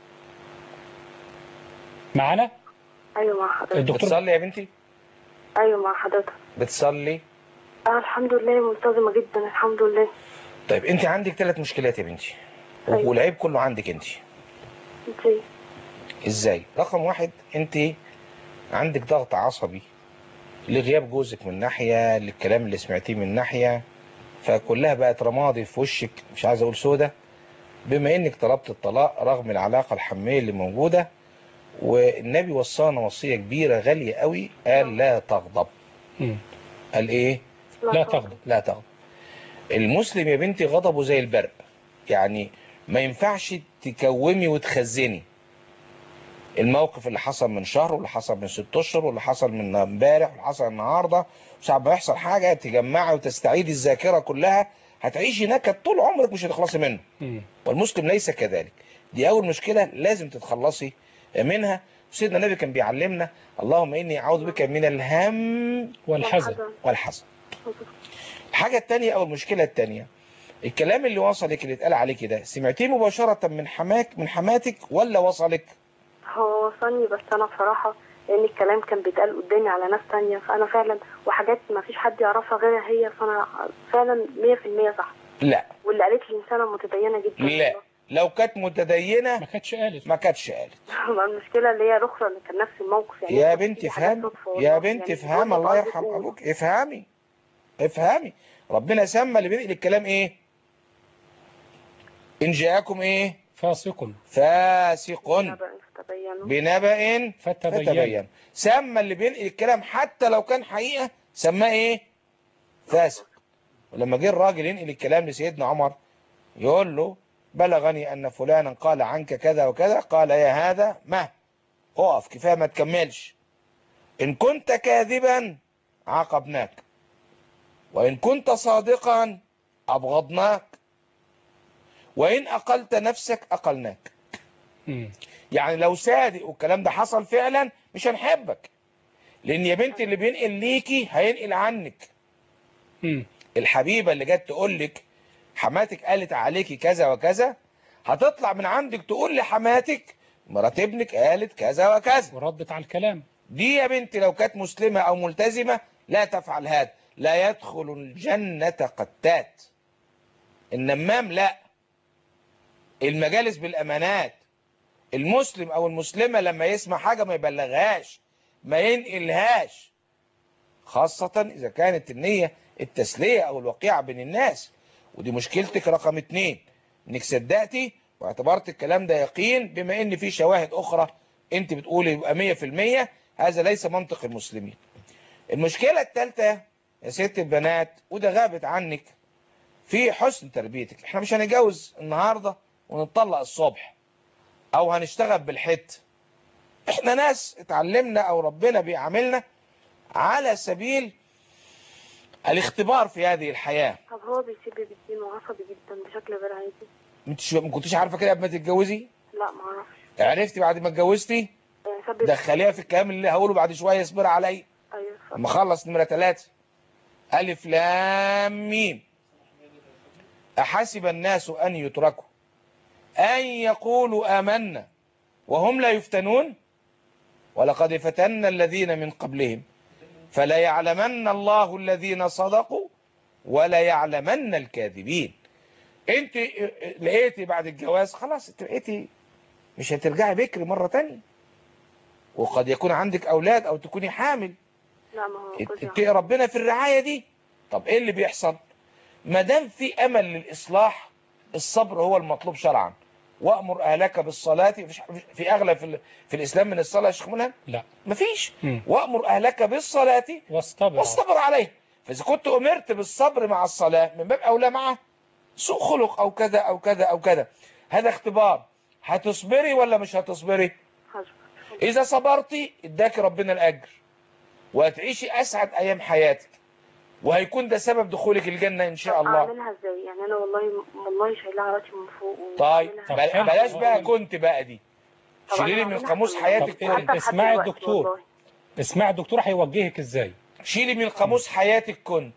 معانا ايوه مع حضرتك الدكتور بتصلي يا بنتي ايوه مع حضرتك بتصلي اه الحمد لله ملتزمه جدا الحمد لله طيب انت عندك ثلاث مشكلات يا بنتي أيوة. والعيب كله عندك انت ازاي ازاي رقم واحد انت عندك ضغط عصبي لغياب جوزك من ناحية للكلام اللي سمعتيه من ناحية فكلها بقت رمادي في وشك مش عايز اقول سودة بما انك طلبت الطلاق رغم العلاقة الحمية اللي موجودة والنبي وصانا وصية كبيرة غالية قوي قال لا تغضب مم. قال ايه لا تغضب لا تغضب المسلم يا بنتي غضبه زي البرق يعني ما ينفعش تكومي وتخزني الموقف اللي حصل من شهر واللي حصل من ست اشهر واللي حصل من امبارح واللي حصل النهارده ساعة ما يحصل حاجه تجمعي وتستعيدي الذاكره كلها هتعيشي نكد طول عمرك مش هتخلصي منه مم. والمسلم ليس كذلك دي اول مشكله لازم تتخلصي منها سيدنا النبي كان بيعلمنا اللهم اني اعوذ بك من الهم والحزن والحزن الحاجه الثانيه او المشكله الثانيه الكلام اللي وصلك اللي اتقال عليك ده سمعتيه مباشره من حماك من حماتك ولا وصلك هو وصلني بس انا بصراحه لان الكلام كان بيتقال قدامي على ناس تانية فانا فعلا وحاجات ما فيش حد يعرفها غيرها هي فانا فعلا 100% صح لا واللي قالت لي انسانه متدينه جدا لا لو كانت متدينه ما كانتش قالت ما كانتش قالت ما المشكله اللي هي الاخرى اللي كان نفس الموقف يعني يا كان بنتي في حاجات افهمي صدفة والله. يا بنتي يعني افهمي بقول الله لك يرحم قصدي ابوك افهمي افهمي ربنا سمى اللي بينقل الكلام ايه ان جاءكم ايه فاسق فاسق نبأ فتبينوا بنبأ فتبين فتبين سمى اللي بينقل الكلام حتى لو كان حقيقة سماه ايه فاسق ولما جه الراجل ينقل الكلام لسيدنا عمر يقول له بلغني ان فلانا قال عنك كذا وكذا قال يا هذا ما اقف كفايه ما تكملش ان كنت كاذبا عاقبناك وان كنت صادقا ابغضناك وان اقلت نفسك اقلناك مم. يعني لو صادق والكلام ده حصل فعلا مش هنحبك لان يا بنتي اللي بينقل ليكي هينقل عنك مم. الحبيبه اللي جت تقول لك حماتك قالت عليكي كذا وكذا هتطلع من عندك تقول لحماتك مرات ابنك قالت كذا وكذا وردت على الكلام دي يا بنتي لو كانت مسلمه او ملتزمه لا تفعل هذا لا يدخل الجنه قتات النمام لا المجالس بالامانات المسلم او المسلمه لما يسمع حاجه ما يبلغهاش ما ينقلهاش خاصه اذا كانت النيه التسليه او الوقيعه بين الناس ودي مشكلتك رقم اتنين انك صدقتي واعتبرت الكلام ده يقين بما ان في شواهد اخرى انت بتقولي يبقى 100% هذا ليس منطق المسلمين المشكله الثالثه يا ست البنات وده غابت عنك في حسن تربيتك احنا مش هنتجوز النهارده ونطلق الصبح او هنشتغل بالحت احنا ناس اتعلمنا او ربنا بيعاملنا على سبيل الاختبار في هذه الحياة طب هو بيسيب بالدين وعصبي جدا بشكل غير عادي انت شو- ما كنتش عارفة كده قبل ما تتجوزي لا ما اعرفش عرفتي بعد ما اتجوزتي يعني سبب دخليها في الكلام اللي هقوله بعد شوية اصبر علي ايوه ف- اما اخلص نمرة ثلاثة ألف لام ميم أحسب الناس أن يتركوا أن يقولوا آمنا وهم لا يفتنون ولقد فتنا الذين من قبلهم فلا يعلمن الله الذين صدقوا ولا يعلمن الكاذبين انت لقيتي بعد الجواز خلاص انت لقيتي مش هترجعي بكري مرة تانية وقد يكون عندك أولاد أو تكوني حامل لا ما هو جوزي اتقي ربنا في الرعاية دي طب ايه اللي بيحصل ما دام في امل للاصلاح الصبر هو المطلوب شرعا وامر اهلك بالصلاه فيش- في اغلى في, ال- في الاسلام من الصلاه يا شيخ منى لا مفيش مم. وامر اهلك بالصلاه واصطبر واصطبر عليها فإذا كنت أمرت بالصبر مع الصلاة من باب أولى معه سوء خلق أو كذا أو كذا أو كذا هذا اختبار هتصبري ولا مش هتصبري هصبر. إذا صبرتي اداك ربنا الأجر وهتعيشي أسعد أيام حياتك وهيكون ده سبب دخولك الجنة إن شاء الله اعملها ازاي يعني انا والله والله شايلها راسي من فوق طيب وبعملها طب حلو. بل- بلاش بقى كنت بقى دي طب شيلي لي أنا من بعملها قاموس كل حياتك يوم. كنت حتى لحد اسمعي دلوقتي الدكتور. والله. اسمع الدكتور هيوجهك ازاي شيلي من قاموس حياتك كنت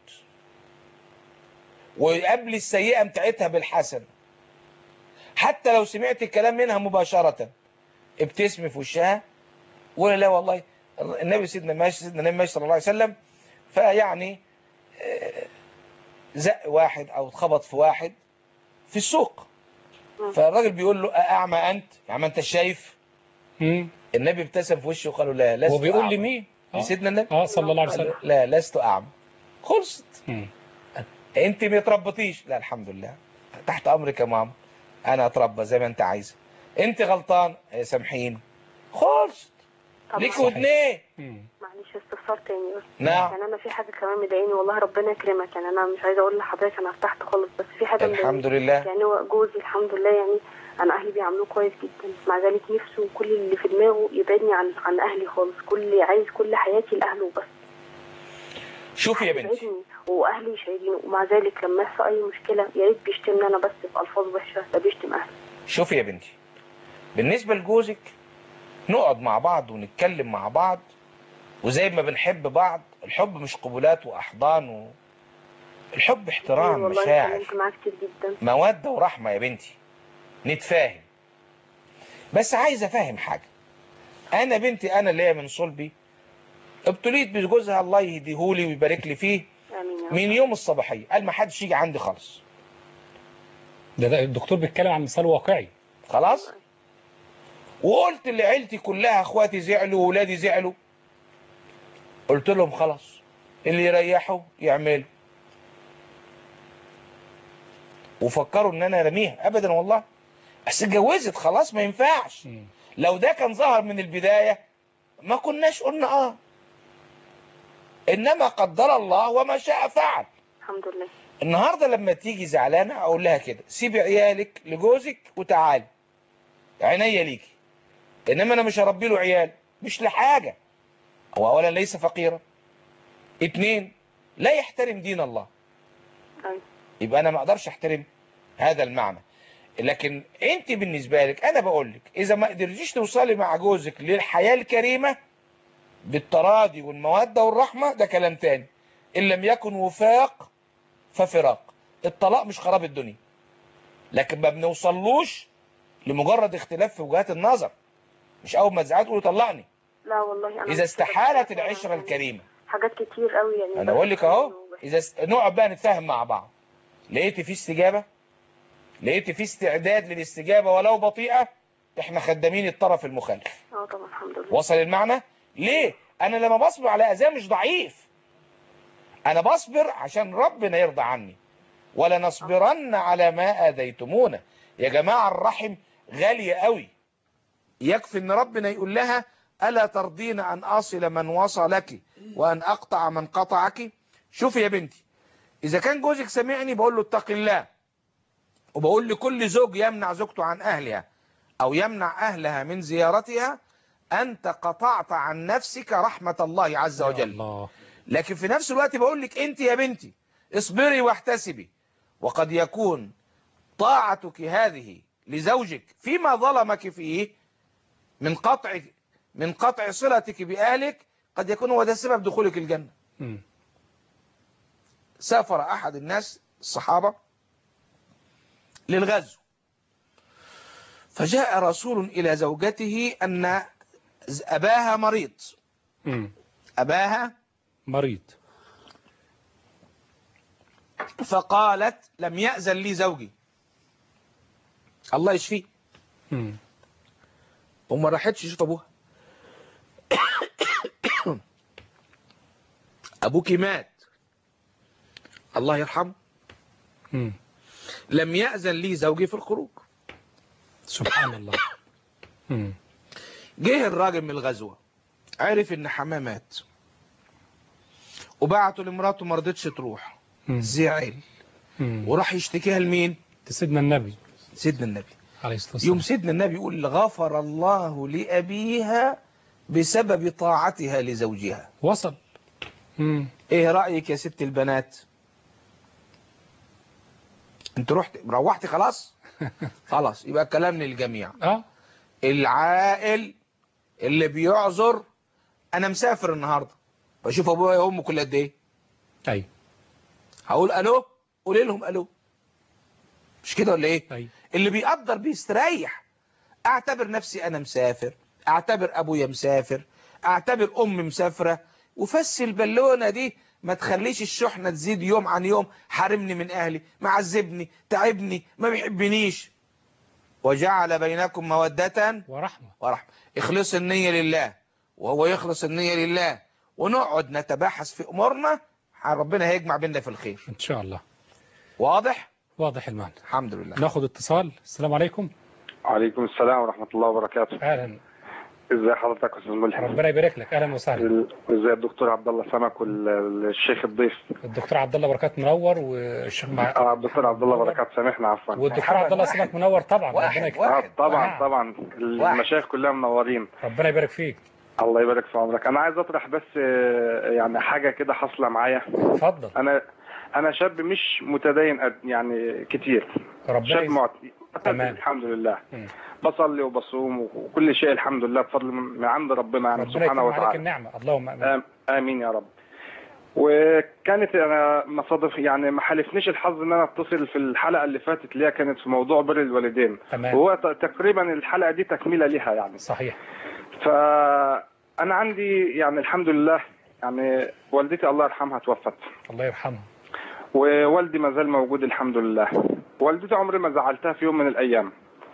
وقبل السيئة بتاعتها بالحسن حتى لو سمعت الكلام منها مباشرة ابتسمي في وشها ولا لا والله النبي سيدنا ماشي سيدنا النبي ماشي صلى الله عليه وسلم فيعني آه، زق واحد او اتخبط في واحد في السوق مم. فالراجل بيقول له أأعمى أنت يعني ما أنت شايف مم. النبي ابتسم في وشه وقال له لا لست وبيقول أعمى. لمين اه لسيدنا النبي اه صلى الله عليه قال له وسلم لا لست أعمى خلصت مم. انت ما تربطيش لا الحمد لله تحت امرك يا ماما انا اتربى زي ما انت عايزه انت غلطان يا سامحيني خلص طب ليك صحيح. ودنيه مم. معلش استفسار تاني بس نعم يعني انا في حاجه كمان مضايقاني والله ربنا يكرمك يعني انا مش عايزه اقول لحضرتك انا ارتحت خالص بس في حاجه الحمد مضايقاني. لله يعني هو جوزي الحمد لله يعني انا اهلي بيعاملوه كويس جدا مع ذلك نفسه كل اللي في دماغه يبعدني عن عن اهلي خالص كل عايز كل حياتي لاهله بس شوفي يا بنتي يبعدني واهلي مش عايزينه ومع ذلك لما يحصل اي مشكله يا ريت بيشتمني انا بس بالفاظ وحشه ده بيشتم اهلي شوفي يا بنتي بالنسبة لجوزك نقعد مع بعض ونتكلم مع بعض وزي ما بنحب بعض الحب مش قبلات واحضان و... الحب احترام والله مشاعر اتكلمت معاه كتير جدا مودة ورحمة يا بنتي نتفاهم بس عايز افهم حاجة انا بنتي انا اللي هي من صلبي ابتليت بجوزها الله يهديهولي ويبارك لي فيه امين يا رب من يوم الصباحية قال ما حدش يجي عندي خالص ده, ده الدكتور بيتكلم عن مثال واقعي خلاص وقلت لعيلتي كلها اخواتي زعلوا وولادي زعلوا قلت لهم خلاص اللي يريحوا يعملوا وفكروا ان انا رميها ابدا والله بس اتجوزت خلاص ما ينفعش مم. لو ده كان ظهر من البداية ما كناش قلنا اه انما قدر الله وما شاء فعل الحمد لله النهاردة لما تيجي زعلانة اقول لها كده سيبي عيالك لجوزك وتعالي عينيا ليكي انما انا مش هربي له عيال مش لحاجة هو اولا ليس فقيرا اتنين لا يحترم دين الله أيوة. يبقى انا ما اقدرش احترم هذا المعنى لكن انت بالنسبة لك انا بقول لك اذا ما قدرتيش توصلي مع جوزك للحياة الكريمة بالتراضي والمودة والرحمة ده كلام تاني ان لم يكن وفاق ففراق الطلاق مش خراب الدنيا لكن ما بنوصلوش لمجرد اختلاف في وجهات النظر مش اول ما تزعل تقول طلقني لا والله انا اذا مش استحالت كده. العشرة الكريمة حاجات كتير قوي يعني انا بقول لك اهو اذا است... نقعد بقى نتفاهم مع بعض لقيت في استجابة لقيت في استعداد للاستجابة ولو بطيئة احنا خدامين الطرف المخالف اه طبعا الحمد لله وصل المعنى ليه انا لما بصبر على اذاه مش ضعيف انا بصبر عشان ربنا يرضى عني ولا نصبرن على ما اذيتمونا يا جماعة الرحم غالية قوي يكفي ان ربنا يقول لها الا ترضين ان اصل من وصلك وان اقطع من قطعك شوفي يا بنتي اذا كان جوزك سمعني بقول له اتق الله وبقول لكل زوج يمنع زوجته عن اهلها او يمنع اهلها من زيارتها انت قطعت عن نفسك رحمة الله عز يا وجل الله لكن في نفس الوقت بقول لك انت يا بنتي اصبري واحتسبي وقد يكون طاعتك هذه لزوجك فيما ظلمك فيه من قطع من قطع صلتك بأهلك قد يكون هو ده سبب دخولك الجنة مم. سافر أحد الناس الصحابة للغزو فجاء رسول إلى زوجته أن أباها مريض مم. أباها مريض فقالت لم يأذن لي زوجي الله يشفيه مم. وما راحتش تشوف ابوها ابوك مات الله يرحمه مم. لم يأذن لي زوجي في الخروج سبحان الله مم. جه الراجل من الغزوة عرف ان حماه مات وبعته لمراته ما رضتش تروح مم. زعل مم. وراح يشتكيها لمين سيدنا النبي سيدنا النبي عليه الصلاة يوم والسلام سيدنا النبي يقول غفر الله لأبيها بسبب طاعتها لزوجها وصل مم. ايه رأيك يا ست البنات انت رحت روحتي خلاص خلاص يبقى كلام للجميع اه العائل اللي بيعذر انا مسافر النهارده بشوف ابويا وامي كل قد ايه ايوه هقول الو قولي لهم الو مش كده ولا ايه ايوه اللي بيقدر بيستريح اعتبر نفسي انا مسافر اعتبر ابويا مسافر اعتبر امي مسافره وفس البالونه دي ما تخليش الشحنه تزيد يوم عن يوم حارمني من اهلي معذبني تعبني ما بيحبنيش وجعل بينكم موده ورحمة ورحمه اخلص النيه لله وهو يخلص النيه لله ونقعد نتباحث في امورنا ربنا هيجمع بيننا في الخير ان شاء الله واضح واضح المعنى الحمد لله ناخد اتصال السلام عليكم عليكم السلام ورحمة الله وبركاته اهلا ازي حضرتك يا استاذ ملحم ربنا يبارك لك اهلا وسهلا ال- ازي الدكتور عبد الله سمك والشيخ الضيف الدكتور عبد الله بركات منور والشيخ مع... اه الدكتور عبد الله بركات سامحنا عفوا والدكتور عبد الله سمك منور طبعا ربنا واحد يكرمك واحد آه طبعا واحد. طبعا المشايخ كلها منورين ربنا يبارك فيك الله يبارك في عمرك انا عايز اطرح بس آه، يعني حاجة كده حاصلة معايا اتفضل انا انا شاب مش متدين قد- يعني كتير ربنا شاب يس- معتدل تمام. الحمد لله مم. بصلي وبصوم وكل شيء الحمد لله بفضل من عند ربنا يعني ربنا سبحانه يكرم عليك وتعالى النعمة اللهم امين آم- امين يا رب وكانت انا مصادف يعني ما حالفنيش الحظ ان انا اتصل في الحلقه اللي فاتت اللي هي كانت في موضوع بر الوالدين تمام وهو ت- تقريبا الحلقه دي تكمله ليها يعني صحيح فانا عندي يعني الحمد لله يعني والدتي الله يرحمها توفت الله يرحمه ووالدي ما زال موجود الحمد لله والدتي عمري ما زعلتها في يوم من الايام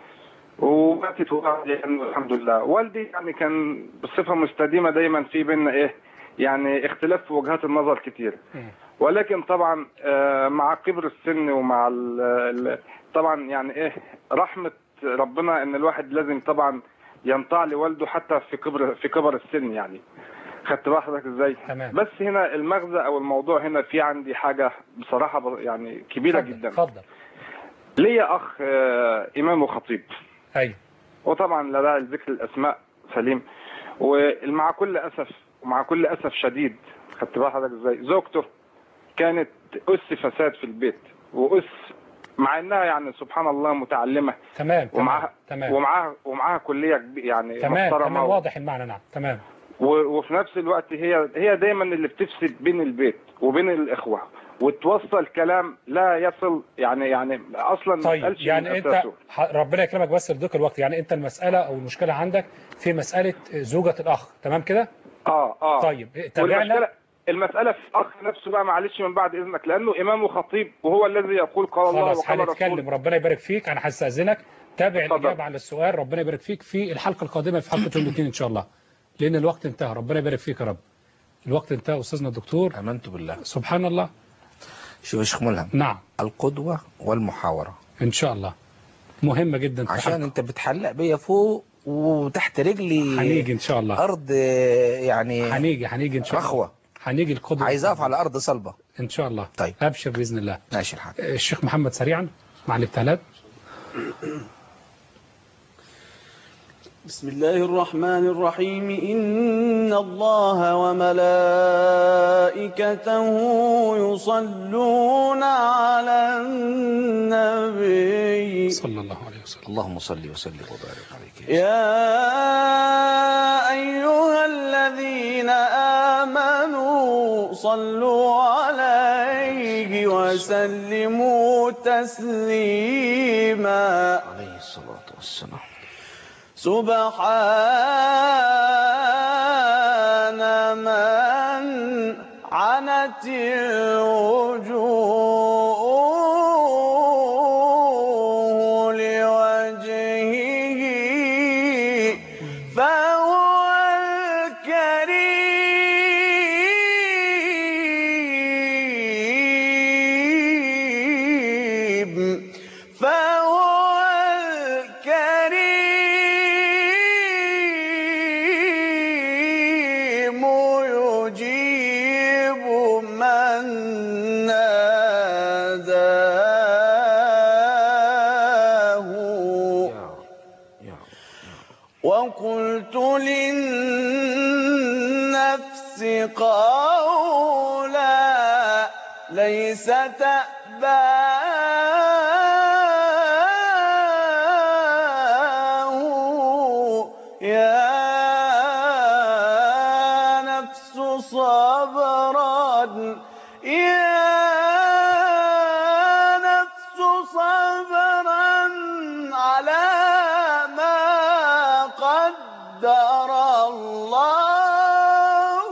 وماتت وبعد يعني الحمد لله والدي يعني كان بصفه مستديمه دايما في بيننا ايه يعني اختلاف في وجهات النظر كتير مم. ولكن طبعا آه، مع كبر السن ومع ال- ال- طبعا يعني ايه رحمه ربنا ان الواحد لازم طبعا ينطع لوالده حتى في كبر في كبر السن يعني خدت بقى حضرتك ازاي تمام بس هنا المغزى او الموضوع هنا في عندي حاجه بصراحه ب- يعني كبيره اتفضل، جدا اتفضل ليا اخ آه، امام وخطيب ايوه وطبعا لا داعي لذكر الاسماء سليم ومع كل اسف ومع كل اسف شديد خدت بقى حضرتك ازاي زوجته كانت اس فساد في البيت واس مع انها يعني سبحان الله متعلمه تمام تمام ومعاها تمام ومعاها ومعاها كليه كبي- يعني تمام محترمه تمام و- واضح المعنى نعم تمام و- وفي نفس الوقت هي هي دايما اللي بتفسد بين البيت وبين الاخوه وتوصل كلام لا يصل يعني يعني اصلا ما طيب يتقالش من يعني انت أساسه. ح- ربنا يكرمك بس لضيق الوقت يعني انت المسألة او المشكلة عندك في مسألة زوجة الاخ تمام كده اه اه طيب تابعنا والمسألة المسألة في الأخ نفسه بقى معلش من بعد إذنك لأنه إمام وخطيب وهو الذي يقول قال الله خلاص وقال رسول هنتكلم ربنا يبارك فيك انا هستأذنك تابع اتفضل. الإجابة على السؤال ربنا يبارك فيك في الحلقة القادمة في حلقة يوم الاثنين إن شاء الله لأن الوقت انتهى ربنا يبارك فيك يا رب الوقت انتهى أستاذنا الدكتور امنت بالله سبحان الله شوف يا شيخ ملهم نعم القدوه والمحاوره إن شاء الله مهمة جدا في عشان حلقة. انت بتحلق بيا فوق وتحت رجلي هنيجي إن شاء الله ارض آه، يعني هنيجي هنيجي إن شاء الله رخوه هنيجي القدوة عايز اقف على ارض صلبه إن شاء الله طيب أبشر بإذن الله ماشي الحال الشيخ محمد سريعا مع الابتهالات بسم الله الرحمن الرحيم إن الله وملائكته يصلون على النبي صلى الله عليه وسلم اللهم صل وسلم وبارك عليك يا أيها الذين آمنوا صلوا عليه وسلموا تسليما عليه الصلاه والسلام سبحان من عنت الوجوه لوجهه فهو الكريم فهو الكريم يجيب ناداه وقلت للنفس قولا ليس تأباه يا نفس صبرا يا نفس صبرا على ما قدر الله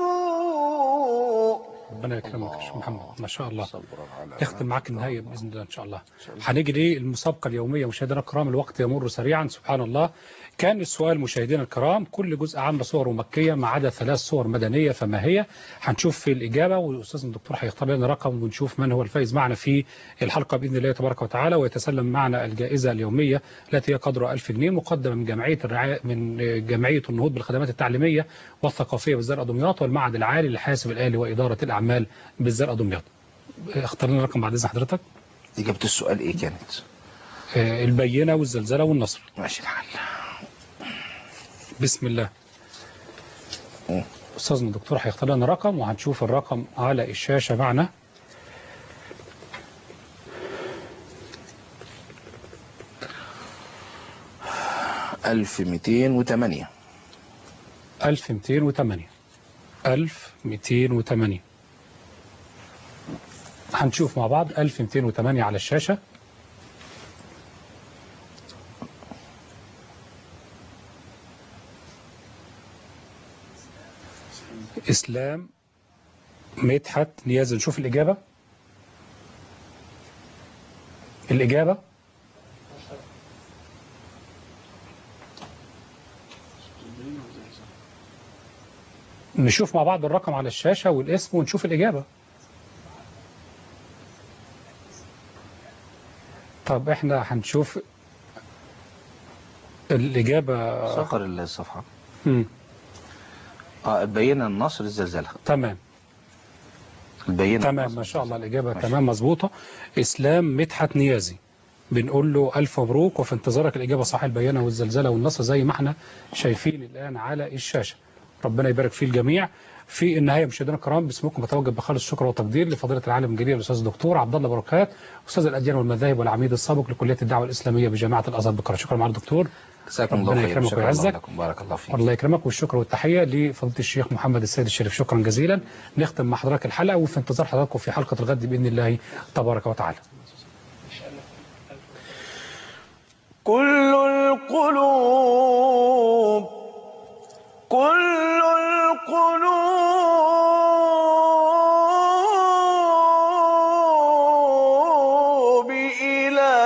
ربنا يكرمك يا شيخ محمد ما شاء الله يختم معاك النهاية بإذن الله إن شاء الله هنيجي للمسابقة اليومية مشاهدينا الكرام الوقت يمر سريعا سبحان الله كان السؤال مشاهدينا الكرام كل جزء عام صور مكية ما عدا ثلاث صور مدنية فما هي هنشوف في الإجابة والأستاذ الدكتور هيختار لنا رقم ونشوف من هو الفائز معنا في الحلقة بإذن الله تبارك وتعالى ويتسلم معنا الجائزة اليومية التي هي قدرها 1000 جنيه مقدمة من جمعية الرعاية من جمعية النهوض بالخدمات التعليمية والثقافية بالزرقاء دمياط والمعهد العالي للحاسب الآلي وإدارة الأعمال بالزرقاء دمياط اختار لنا رقم بعد إذن حضرتك إجابة السؤال إيه كانت؟ آه، البينة والزلزلة والنصر ماشي الحال بسم الله أستاذنا الدكتور هيختار لنا رقم وهنشوف الرقم على الشاشة معنا ألف ميتين وتمانية 1208 1208 هنشوف مع بعض 1208 على الشاشة إسلام مدحت نياز نشوف الإجابة الإجابة نشوف مع بعض الرقم على الشاشة والاسم ونشوف الإجابة طب احنا هنشوف الإجابة صقر الصفحة مم. اه البينة النصر الزلزلة تمام البينة تمام ما شاء الله الإجابة تمام مظبوطة إسلام مدحت نيازي بنقول له ألف مبروك وفي انتظارك الإجابة صح البيانة والزلزلة والنصر زي ما احنا شايفين الآن على الشاشة ربنا يبارك في الجميع في النهاية مشاهدينا الكرام باسمكم بتوجه بخالص الشكر والتقدير لفضيلة العالم الجليل الأستاذ الدكتور عبد الله بركات أستاذ الأديان والمذاهب والعميد السابق لكلية الدعوة الإسلامية بجامعة الأزهر بكرة شكرا معالي الدكتور جزاكم الله ربنا خير يكرمك شكرا الله ويعزك لكم بارك الله فيك الله يكرمك والشكر والتحية لفضيلة الشيخ محمد السيد الشريف شكرا جزيلا نختم مع حضرتك الحلقة وفي انتظار حضراتكم في حلقة الغد بإذن الله تبارك وتعالى كل القلوب كل القلوب إلى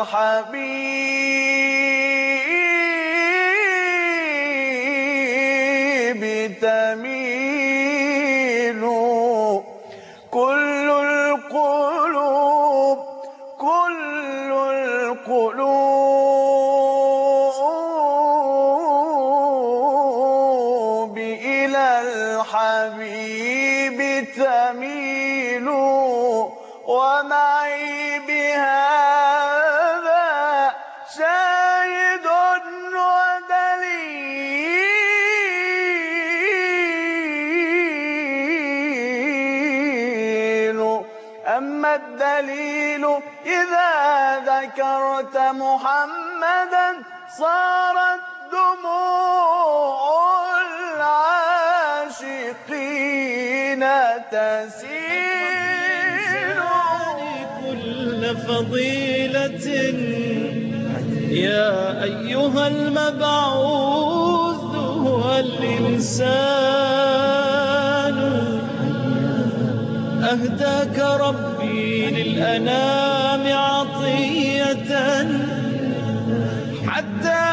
الحبيب تميل كل القلوب كل القلوب إلى الحبيب تميل ومعي بهذا شاهد ودليل أما الدليل إذا ذكرت محمدا صارت دموع العاشقين تسيل كل فضيلة يا أيها المبعوث هو الإنسان أهداك ربي للأنام عطية حتى